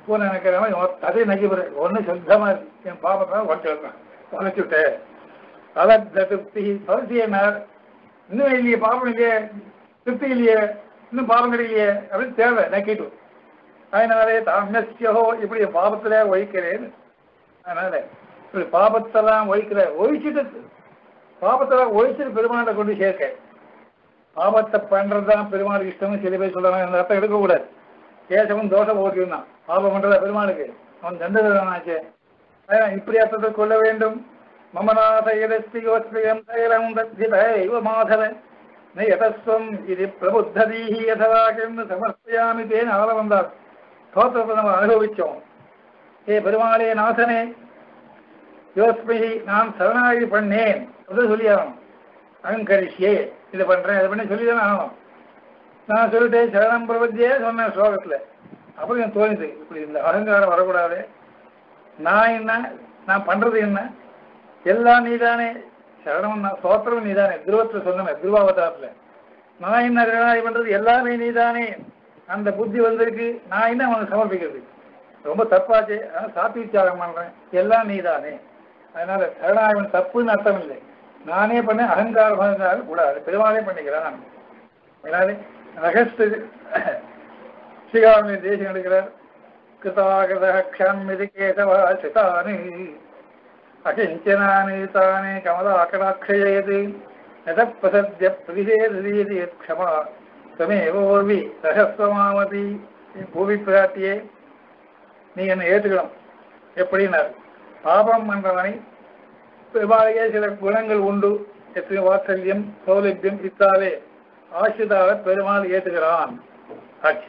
பூனை நினைக்கிறவன் அதே நகிபுர ஒண்ணு சுத்தமா இருக்கு என் பாப்பத்தை ஒட்டு வைப்பேன் தொலைச்சு விட்டேன் அதான் திருப்தி பரிசு என்ன இன்னும் இல்லையே பாப்பம் இல்லையே திருப்தி இல்லையே இன்னும் பாவம் கிடைக்கலையே அப்படின்னு தேவை நக்கிட்டு அதனாலே தாமியோ இப்படி பாபத்துல ஒழிக்கிறேன் அதனால இப்படி பாபத்தெல்லாம் ஒழிக்கிற ஒழிச்சிட்டு பாபத்தெல்லாம் ஒழிச்சிட்டு பெருமாளை கொண்டு சேர்க்க பாபத்தை பண்றதுதான் பெருமாளுக்கு இஷ்டம்னு சில பேர் சொல்றாங்க அந்த அர்த்தம் எடுக்கக்கூடாது கேசவன் தோசை போட்டிருந்தான் பாபம் பண்றதா பெருமாளுக்கு அவன் தண்டதானாச்சே அதான் இப்படி அர்த்தத்தை கொள்ள வேண்டும் மமநாத யதஸ்தியோஸ்திரியம் தைரம் தத்திதைவ மாதவ நயதஸ்வம் இது பிரபுத்ததீஹி யதவாகின்னு சமர்ப்பயாமி தேன் ஆள வந்தார் தோற்றத்தை நம்ம அனுபவிச்சோம் ஏ பெருமாளே நாசனே யோஸ்மிஹி நான் சரணாகி பண்ணேன் அது சொல்லி ஆகணும் அகங்கரிஷியே இதை பண்றேன் இதை பண்ணி சொல்லி தானே ஆகணும் நான் சொல்லிட்டேன் சரணம் பிரபத்தியே சொன்னேன் ஸ்லோகத்துல அப்புறம் எனக்கு தோணுது இப்படி இந்த அகங்காரம் வரக்கூடாது நான் என்ன நான் பண்றது என்ன எல்லாம் நீதானே சரணம் நான் சோத்திரம் நீதானே துருவத்துல சொன்னேன் துருவாவதாரத்துல நான் என்ன சரணாகி பண்றது எல்லாமே நீதானே அந்த புத்தி வந்திருக்கு நான் என்ன அவனுக்கு சமர்ப்பிக்கிறது ரொம்ப தப்பாச்சு ஆனால் சாத்திச்சாரம் பண்றேன் எல்லாம் நீதானே அதனால சரணாகவன் தப்புன்னு அர்த்தம் இல்லை நானே பண்ண அகங்காரம் அகங்காரம் கூடாது பெருமாளே பண்ணிக்கிறான் அதனால ரகஸ்து ஸ்ரீகாமி தேசம் எடுக்கிறார் கிருதாகிருத க்ஷாமிதி கேசவா சிதானி அகிஞ்சனானி தானே கமலாக்கடாட்சயது நதப்பிரசத்ய பிரதிஷேதீதி க்ஷமா தமேவோர்வி ரகஸ்வமாமதி பூவி பிராட்டியே நீ என்னை ஏற்றுக்கணும் எப்படின்னார் பாபம் என்றவனை பெருமாளையே சில குணங்கள் உண்டு எத்தனை வாத்சல்யம் சௌலபியம் இத்தாலே ஆசிரிதாக பெருமாள் ஏற்றுகிறான் ஆட்சி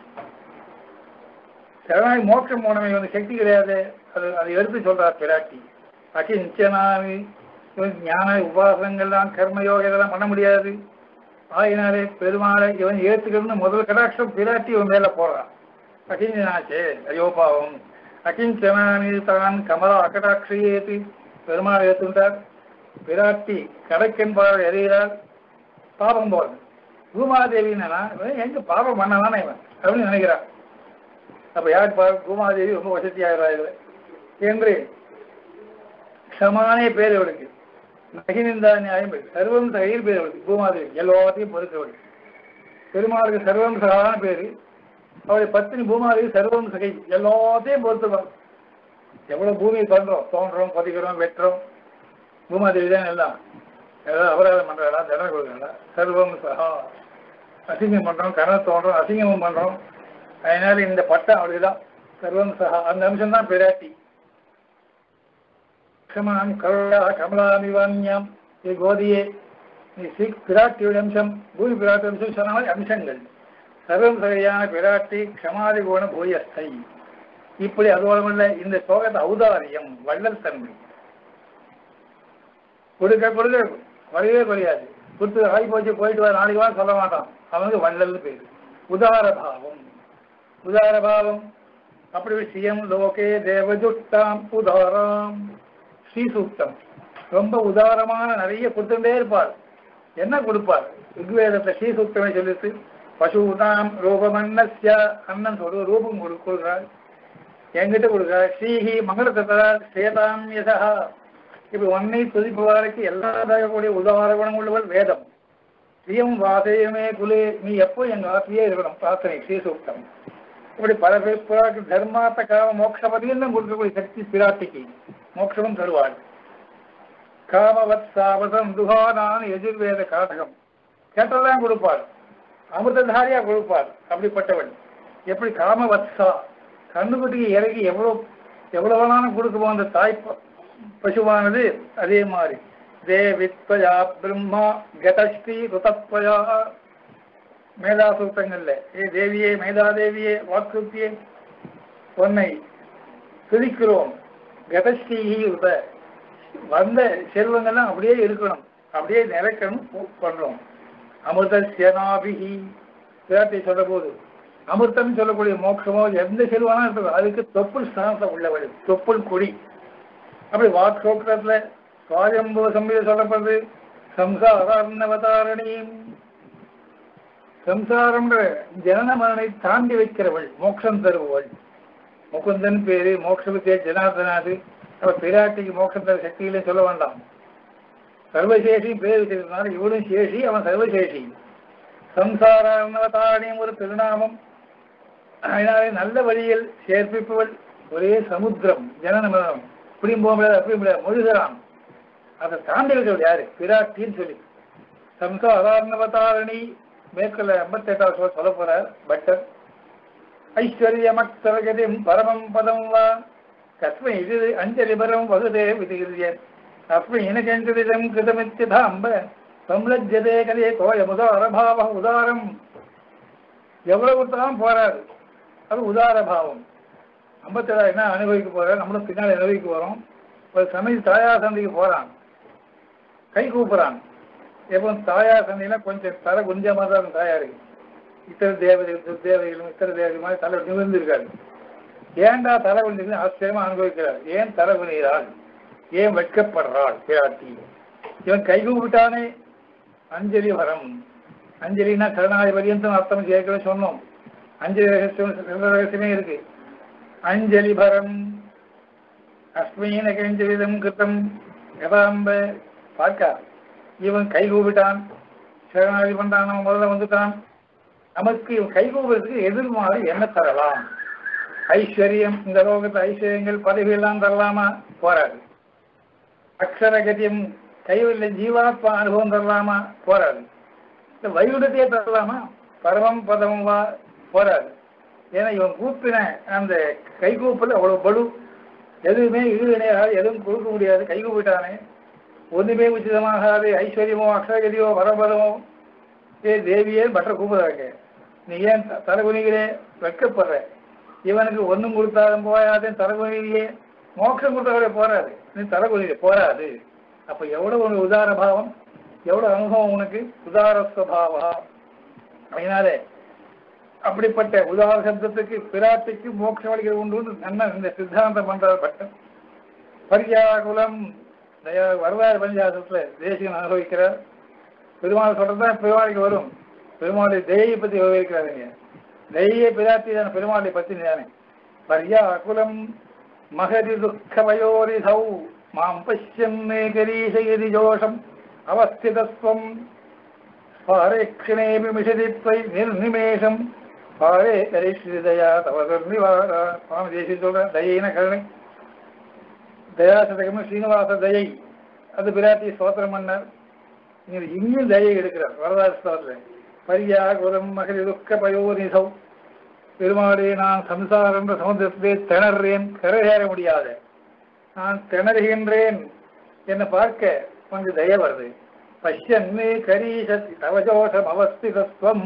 சரணாய் மோட்சம் போனவை வந்து சக்தி கிடையாது அது அதை எடுத்து சொல்றார் பிராட்டி அகிஞ்சனாமி இவன் ஞான உபாசனங்கள்லாம் கர்மயோகம் இதெல்லாம் பண்ண முடியாது ஆகினாலே பெருமாளை இவன் ஏற்றுக்கணும்னு முதல் கடாட்சம் பிராட்டி இவன் மேல போடுறான் அகிஞ்சனாச்சே ஐயோ பாவம் அகிஞ்சனானி தான் கமலா அகடாட்சியேத்து பெருமாள் ஏற்றுண்டார் பிராட்டி கடைக்கென்பார் எறிகிறார் பாபம் போறது பூமாதேவின்னா இவன் எங்க பாபம் பண்ணலானே இவன் அப்படின்னு நினைக்கிறான் அப்ப யார் பாரு பூமாதேவி ரொம்ப வசதி ஆகிறார்கள் என்று க்ஷமானே பேர் அவளுக்கு நகினிந்தா நியாயம் பேர் சர்வம் சகையில் பேர் அவளுக்கு பூமாதேவி எல்லாத்தையும் பொறுத்தவள் பெருமாளுக்கு சர்வம் சகான பேரு அவளுடைய பத்தினி பூமாதேவி சர்வம் சகை எல்லாத்தையும் பொறுத்துவாள் எவ்வளவு பூமி பண்றோம் தோன்றோம் பதிக்கிறோம் வெட்டுறோம் பூமாதேவி தான் எல்லாம் ஏதாவது அபராதம் பண்றாளா தண்டனை கொடுக்குறாளா சர்வம் சகா அசிங்கம் பண்றோம் கரண தோன்றோம் அசிங்கமும் பண்றோம் அதனால இந்த பட்டம் அவளுக்குதான் சர்வம் சகா அந்த அம்சம் தான் பிராட்டி க்ஷமாம் கருளா கமலாமிவான்யம் ஏ கோதியே நீ சீக் பிராட்டியுடைய அம்சம் பூமி பிராட்டி அம்சம் சொன்ன மாதிரி அம்சங்கள் சர்வம் சகையான பிராட்டி க்ஷமாதி குண பூயஸ்தை இப்படி அதுபோலமல்ல இந்த சோகத்தை ஔதாரியம் வள்ளல் தன்மை கொடுக்க கொடுக்க குறையவே குறையாது கொடுத்து ஆகி போச்சு போயிட்டு வர நாளைக்கு வா சொல்ல மாட்டான் அவனுக்கு வள்ளல் பேரு உதார பாவம் உதார பாவம் அப்படி விஷயம் லோகே தேவஜுட்டாம் உதாராம் ஸ்ரீசூக்தம் ரொம்ப உதாரமான நிறைய கொடுத்துட்டே இருப்பார் என்ன கொடுப்பார் ரிக்வேதத்தை ஸ்ரீசூக்தமே சொல்லிட்டு பசுதாம் ரூபமன்னஸ்ய அண்ணன் சொல்ற ரூபம் கொடு கொடுக்கிறார் என்கிட்ட கொடுக்கிறார் ஸ்ரீஹி மங்களத்தரா சேதாம் யசா இப்படி ஒன்னை துதிப்பவர்களுக்கு எல்லா தகக்கூடிய உதார குணம் உள்ளவர் வேதம் ஸ்ரீயம் வாசயமே குலே நீ எப்போ எங்க ஆசிரியே இருக்கணும் பிரார்த்தனை ஸ்ரீசூக்தம் இப்படி பல பேர் பிராட்டி தர்மார்த்த காம மோட்சபதியும் கொடுக்கக்கூடிய சக்தி பிராட்டிக்கு மோட்சமும் தருவாள் காமவத் சாபதம் துகானான் எதிர்வேத காடகம் கேட்டதான் கொடுப்பாள் அமிர்ததாரியா கொடுப்பாள் அப்படிப்பட்டவள் எப்படி காமவத்சா கண்ணுக்குட்டிக்கு இறங்கி எவ்வளவு எவ்வளவு வேணாலும் கொடுக்குமோ அந்த தாய் ப- பசுவானது அதே மாதிரி தேவித்வயா பிரம்மா கதஸ்ரீ ருதத்வயா மேதா சூத்தங்கள்ல ஏ தேவியே மேதாதேவியே வாக்குத்தியே உன்னை துதிக்கிறோம் கதஸ்ரீஹி ருத வந்த செல்வங்கள்லாம் அப்படியே இருக்கணும் அப்படியே நிலைக்கணும் பு- பண்றோம் அமிர்த சேனாபிகி விராட்டை சொல்ற போது அமிர்தம் சொல்லக்கூடிய மோட்சமோ எந்த செல்வனா இருக்கட்டும் அதுக்கு தொப்புள் ஸ்தானத்தை உள்ளவள் தொப்புள் கொடி அப்படி வாக்ஷோக்ரத்துல சுவாயம்பு சம்பீத சொல்லப்படுது சம்சாரணவதாரணியும் சம்சாரம்ன்ற ஜனன மரணை தாண்டி வைக்கிறவள் மோட்சம் தருபவள் முகுந்தன் பேரு மோட்சபுத்தே ஜனார்தனாது அப்ப பிராட்டிக்கு மோட்சம் தர சக்தி இல்லைன்னு சொல்ல வேண்டாம் சர்வசேஷி பேர் வச்சிருக்கனால இவனும் சேஷி அவன் சர்வசேஷி சம்சாரணவதாரணியும் ஒரு திருநாமம் அதனாலே நல்ல வழியில் சேர்ப்பிப்பவள் ஒரே சமுத்திரம் ஜனன மரணம் இப்படியும் போக முடியாது அப்படியும் முடியாது முழுகிறான் அதை தாண்டி இருக்கிறவள் யாரு பிராட்டின்னு சொல்லி சம்சாரணவதாரணி மேற்கொள்ள ஐம்பத்தி எட்டாவது சொல்ல சொல்ல போறார் பட்டர் ஐஸ்வர்யமக்தரகதிம் பரமம் பதம் வா கஸ்மை இது அஞ்சலிபரம் வகுதே விதிகிரியன் அஸ்மை இனகஞ்சலிதம் கிருதமித்யதாம்ப சம்லஜ்யதே கலே கோயமுதாரபாவ உதாரம் எவ்வளவு தான் போறாரு அது உதார பாவம் ஐம்பத்தேழா என்ன அனுபவிக்க போறாரு நம்மளும் பின்னாடி அனுபவிக்க போறோம் ஒரு சமயம் தாயார் சந்தைக்கு போறான் கை கூப்புறான் எப்போ தாயார் சந்தையில கொஞ்சம் தலை குஞ்சமா தான் இருக்கும் தாயாருக்கு இத்தனை தேவதைகள் தேவதைகளும் இத்தனை தேவதை மாதிரி தலை நிமிர்ந்து இருக்காரு ஏன்டா தலை குனிந்து ஆச்சரியமா அனுபவிக்கிறார் ஏன் தலை குனிகிறாள் ஏன் வெட்கப்படுறாள் பிராட்டி இவன் கை கூப்பிட்டானே அஞ்சலி வரம் அஞ்சலினா கருணாதி பரியந்தம் அர்த்தம் ஏற்கனவே சொன்னோம் அஞ்சலி ரகசியம் சில ரகசியமே இருக்கு அஞ்சலி பரம் அஸ்மீன கஞ்சலிதம் கிருத்தம் கதாம்ப பார்க்கா இவன் கை கூப்பிட்டான் சரணாதி பண்றான் அவன் முதல்ல வந்துட்டான் நமக்கு இவன் கை கூப்பிடுறதுக்கு எதிர்மாறு என்ன தரலாம் ஐஸ்வர்யம் இந்த லோகத்து ஐஸ்வர்யங்கள் பதவி எல்லாம் தரலாமா போராது அக்ஷரகதியம் கைவில்லை ஜீவாத்மா அனுபவம் தரலாமா போராது இந்த வைகுண்டத்தையே தரலாமா பரமம் பதமும் வா போராது ஏன்னா இவன் கூப்பின அந்த கை கூப்பல் அவ்வளவு படு எதுவுமே இது இணையாது எதுவும் கொடுக்க முடியாது கை கூப்பிட்டானே ஒன்றுமே உச்சிதமாகாது ஐஸ்வர்யமோ அக்ஷரகதியோ பரமபதமோ ஏ தேவியே மற்ற கூப்பிடுறாங்க நீ ஏன் த- தலைகுனிகளே வெட்கப்படுற இவனுக்கு ஒண்ணும் கொடுத்தாலும் போயாது தலைகுனியே மோட்சம் கொடுத்தவரை போறாது நீ தலைகுனிய போராது அப்ப எவ்வளவு உனக்கு உதார பாவம் எவ்வளவு அனுபவம் உனக்கு உதார சுவாவா அதனாலே அப்படிப்பட்ட உதார சப்தத்துக்கு பிராட்டிக்கு மோட்சம் அளிக்கிறது உண்டு நல்ல இந்த சித்தாந்தம் பண்றார் பட்டம் பரியாகுலம் வரலாறு பஞ்சாசத்துல தேசியம் அனுபவிக்கிறார் பெருமாள் சொல்றதுதான் பெருமாளுக்கு வரும் பெருமாளுடைய தெய்யை பத்தி விவரிக்கிறாருங்க தெய்ய பிராட்டி தானே பெருமாளை பத்தி தானே பர்யா குலம் மகதி துக்கமயோரிதௌ மாம் பஷ்யன்னே கரீசயதி ஜோஷம் அவஸ்திதஸ்வம் பாரேக்ஷணேபி மிஷதி त्वयि நிர்நிமேஷம் பாரே கரிஷ்ரிதயா தவ துர்நிவாரா சுவாமி தேசியம் சொல்ற தயின கருணை தயாசதகமும் ஸ்ரீனிவாச தயை அது பிராட்டி ஸ்தோத்திரம் பண்ணார் இங்க இங்கேயும் தயை எடுக்கிறார் வரலாறு ஸ்தோத்திரம் பரியா குலம் மகிழ் துக்க பயோனிசௌ பெருமாளே நான் சம்சாரம் என்ற சமுதிரத்திலே திணறேன் கரையேற முடியாது நான் திணறுகின்றேன் என்னை பார்க்க கொஞ்சம் தய வருது பஷ்யன்னு கரீசத் தவஜோஷம் அவஸ்திதத்துவம்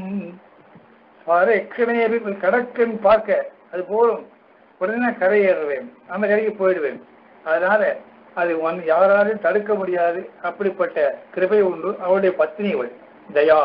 ஸ்வரேக்ஷணே கடக்கன் பார்க்க அது போலும் உடனே நான் கரையேறுவேன் அந்த கரைக்கு போயிடுவேன் அதனால அது ஒன் யாராலும் தடுக்க முடியாது அப்படிப்பட்ட கிருபை உண்டு அவளுடைய பத்னி இவள் தயா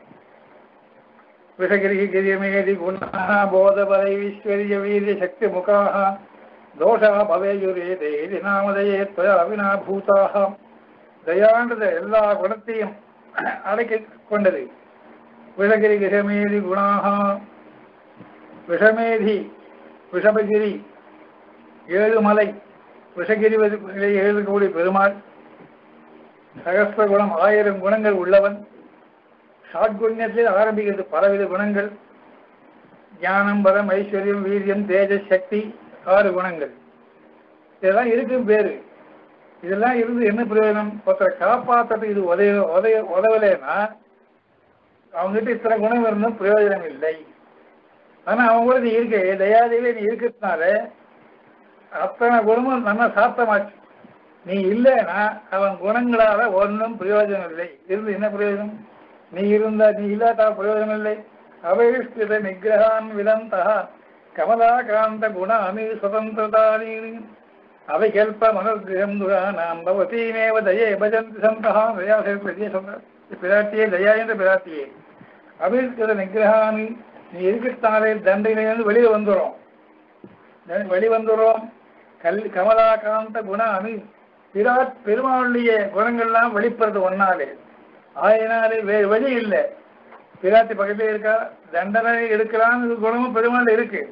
விஷகிரி கிரியமேதி குணாः போதபரைஸ்வர்ய வீரிய சக்தி முகாः தோஷா பவேயுரே தேதி நாமதயே त्वया வினா பூதாக தயாண்டத எல்லா குணத்தையும் அடக்கிக் கொண்டது விஷகிரி கிரமேதி குணாக விஷமேதி விஷபகிரி ஏழு மலை விஷகிரி எழுதக்கூடிய பெருமாள் சகஸ்ர குணம் ஆயிரம் குணங்கள் உள்ளவன் ஷாட்குண்யத்தில் ஆரம்பிக்கிறது பலவித குணங்கள் ஞானம் பலம் ஐஸ்வர்யம் வீரியம் தேஜஸ் சக்தி ஆறு குணங்கள் இதெல்லாம் இருக்கும் பேரு இதெல்லாம் இருந்து என்ன பிரயோஜனம் ஒருத்தரை காப்பாற்றுறதுக்கு இது உதய உதய உதவலைன்னா அவங்ககிட்ட இத்தனை குணம் இருந்தும் பிரயோஜனம் இல்லை ஆனா அவங்க கூட நீ இருக்க தயாதேவி நீ இருக்கிறதுனால அத்தனை குணமும் நல்லா சாத்தமாச்சு நீ இல்லைன்னா அவன் குணங்களால ஒன்றும் பிரயோஜனம் இல்லை இருந்து என்ன பிரயோஜனம் நீ இருந்தா நீ இல்லாத பிரயோஜனம் இல்லை அபகிஷ்டித நிகிரகான் விதந்தா கமலாகாந்த குணாமி சுதந்திரதானி அவைகல்ப மனோகிரகம் துரானாம் பவதீமேவ தயே பஜந்தி சந்தா தயா பெரிய சொல்ற பிராட்டியே தயா என்ற பிராட்டியே அபிஷ்டித நிகிரகாமி நீ இருக்கிறதாலே தண்டையிலிருந்து வெளியே வந்துடும் வெளி வந்துடும் கல் கமலாகாந்த குணாமி பிராட் பெருமாளுடைய குணங்கள்லாம் வெளிப்படுறது ஒன்னாலே ஆயினாலே வேறு வழி இல்லை பிராட்டி பக்கத்துல இருக்கா தண்டனை எடுக்கலாம்னு குணமும் பெருமாள் இருக்கு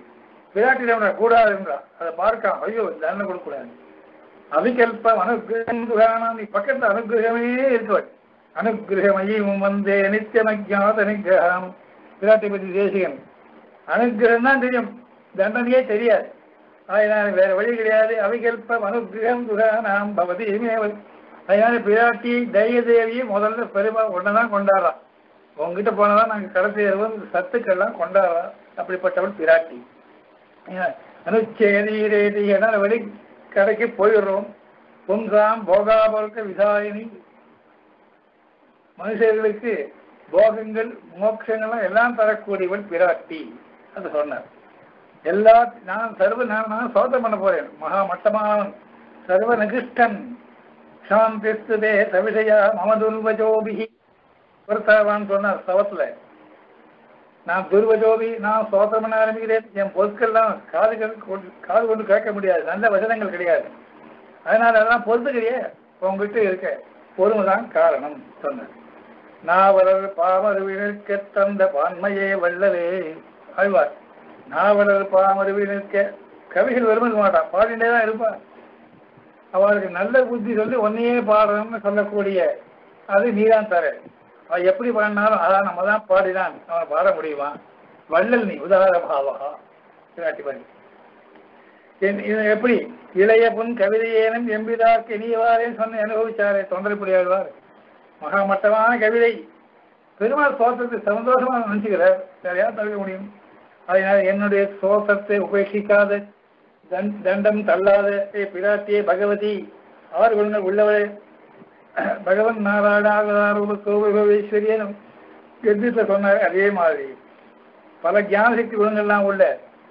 பிராட்டிடம் கூடாது என்றான் அதை பார்க்காம ஐயோ தண்டனை கொடுக்கூடாது அவிகல்பம் அனுகிரகம் நீ பக்கத்துல அனுகிரகமே இருக்கவள் அனுகிரகமையும் வந்தே நித்தியமஜாத அனுகிரகம் பிராட்டி பத்தி தேசிகன் அனுகிரகம் தான் தெரியும் தண்டனையே தெரியாது அதனால வேற வழி கிடையாது அவிகல்பம் அனுகிரகம் துகானாம் பவதி இமேவல் அதனால பிராட்டி தைரியதேவியை முதல்ல பெருமா ஒன்னதான் கொண்டாடுறான் உங்ககிட்ட போனதான் நாங்க கடைசி இரவு சத்துக்கள்லாம் கொண்டாடுறோம் அப்படிப்பட்டவள் பிராட்டி அனுச்சேதீரேதி என வெளி கடைக்கு போயிடுறோம் பும்சாம் போகாபொருக்க விசாயினி மனுஷர்களுக்கு போகங்கள் மோட்சங்களும் எல்லாம் தரக்கூடியவள் பிராட்டி அது சொன்னார் எல்லா நான் சர்வ நான் நான் சோதனை பண்ண போறேன் மகா மட்டமானவன் சர்வ நிகிஷ்டன் சாந்திஸ்துதே சவிஷயா மம துர்வஜோபிஹி ஒருத்தவான் சொன்னார் சவத்துல நான் துர்வஜோபி நான் சோதனை பண்ண ஆரம்பிக்கிறேன் என் பொருட்கள்லாம் காதுகள் கொண்டு- காது கொண்டு கேட்க முடியாது நல்ல வசனங்கள் கிடையாது அதனால அதெல்லாம் பொறுத்துக்கிறியே உங்ககிட்ட இருக்க பொறுமைதான் காரணம் சொன்னார் நாவலர் பாமருவினர்க்க தந்த பான்மையே வல்லலே ஆழ்வார் நாவலர் பாமருவினர்க்க கவிகள் விரும்ப மாட்டான் பாடிட்டே தான் இருப்பான் அவளுக்கு நல்ல புத்தி சொல்லி ஒன்னையே பாடுறோம்னு சொல்லக்கூடிய அது நீதான் தர அவன் எப்படி பாடினாலும் அதான் நம்ம தான் பாடினான் அவன் பாட முடியுமா வள்ளல் நீ உதார பாவகா பிராட்டி பாடி என் இது எப்படி இளைய புன் கவிதையேனும் எம்பிதார்க்கு இனியவாரேன்னு சொன்ன அனுபவிச்சாரே தொண்டரைப்படியாழ்வார் மகாமட்டமான கவிதை பெருமாள் சோத்திரத்தை சந்தோஷமா நினைச்சுக்கிறார் வேற யார் தவிர்க்க முடியும் அதனால என்னுடைய சோசத்தை உபேட்சிக்காத தண்- தண்டம் தள்ளாத ஏ பிராட்டியே பகவதி ஆறு குணங்கள் உள்ளவளே பகவன் நாராயணாரூப கோபேஸ்வரியனும் எதிர்த்து சொன்னார் அதே மாதிரி பல ஞான சக்தி குணங்கள்லாம் உள்ள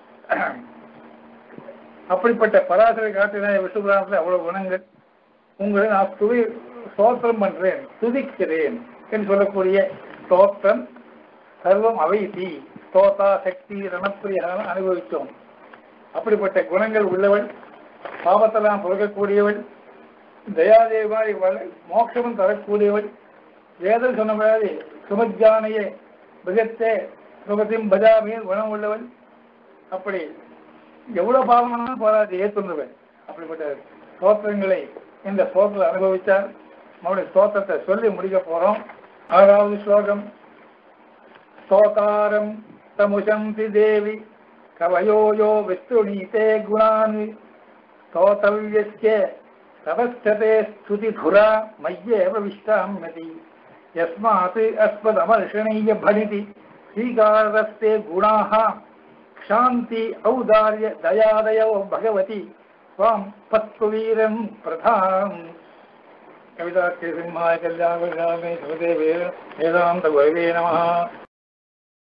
அப்படிப்பட்ட பராசரை காட்டின விஷ்ணுபுராணத்தில் அவ்வளவு குணங்கள் உங்களை நான் துதி ஸ்தோத்திரம் பண்றேன் துதிக்கிறேன் என்று சொல்லக்கூடிய ஸ்தோத்திரம் சர்வம் அவைதி ஸ்தோதா சக்தி ரணப்பிரியாக அனுபவித்தோம் அப்படிப்பட்ட குணங்கள் உள்ளவள் பாவத்தெல்லாம் பொறுக்கக்கூடியவள் தயாதேவி மாதிரி வள- மோட்சமும் தரக்கூடியவள் வேதம் சொன்ன மாதிரி சுமஜானையே மிகத்தே சுகத்தையும் பஜாமியும் குணம் உள்ளவள் அப்படி எவ்வளவு பாவமானாலும் போராது ஏற்றுள்ளவன் அப்படிப்பட்ட ஸ்தோத்திரங்களை இந்த ஸ்தோத்திரம் அனுபவித்தார் அவருடைய ஸ்தோத்திரத்தை சொல்லி முடிக்க போறோம் ஆறாவது ஸ்லோகம் ஸ்தோதாரம் தமுஷந்தி தேவி கவயோ யோ விஷ்ணுநீதே குணான் स्तोतव्यस्य तपस्यते स्तुतिधुरा मय्येव विष्टाम्यति यस्मात् अस्मदमर्षणीय भणिति स्वीकारस्ते गुणाः क्षान्ति औदार्य दयादयो भगवति त्वां पत्ववीरं प्रधाम् कविताख्य सिंहाय कल्याण वेदान्त गुरवे नमः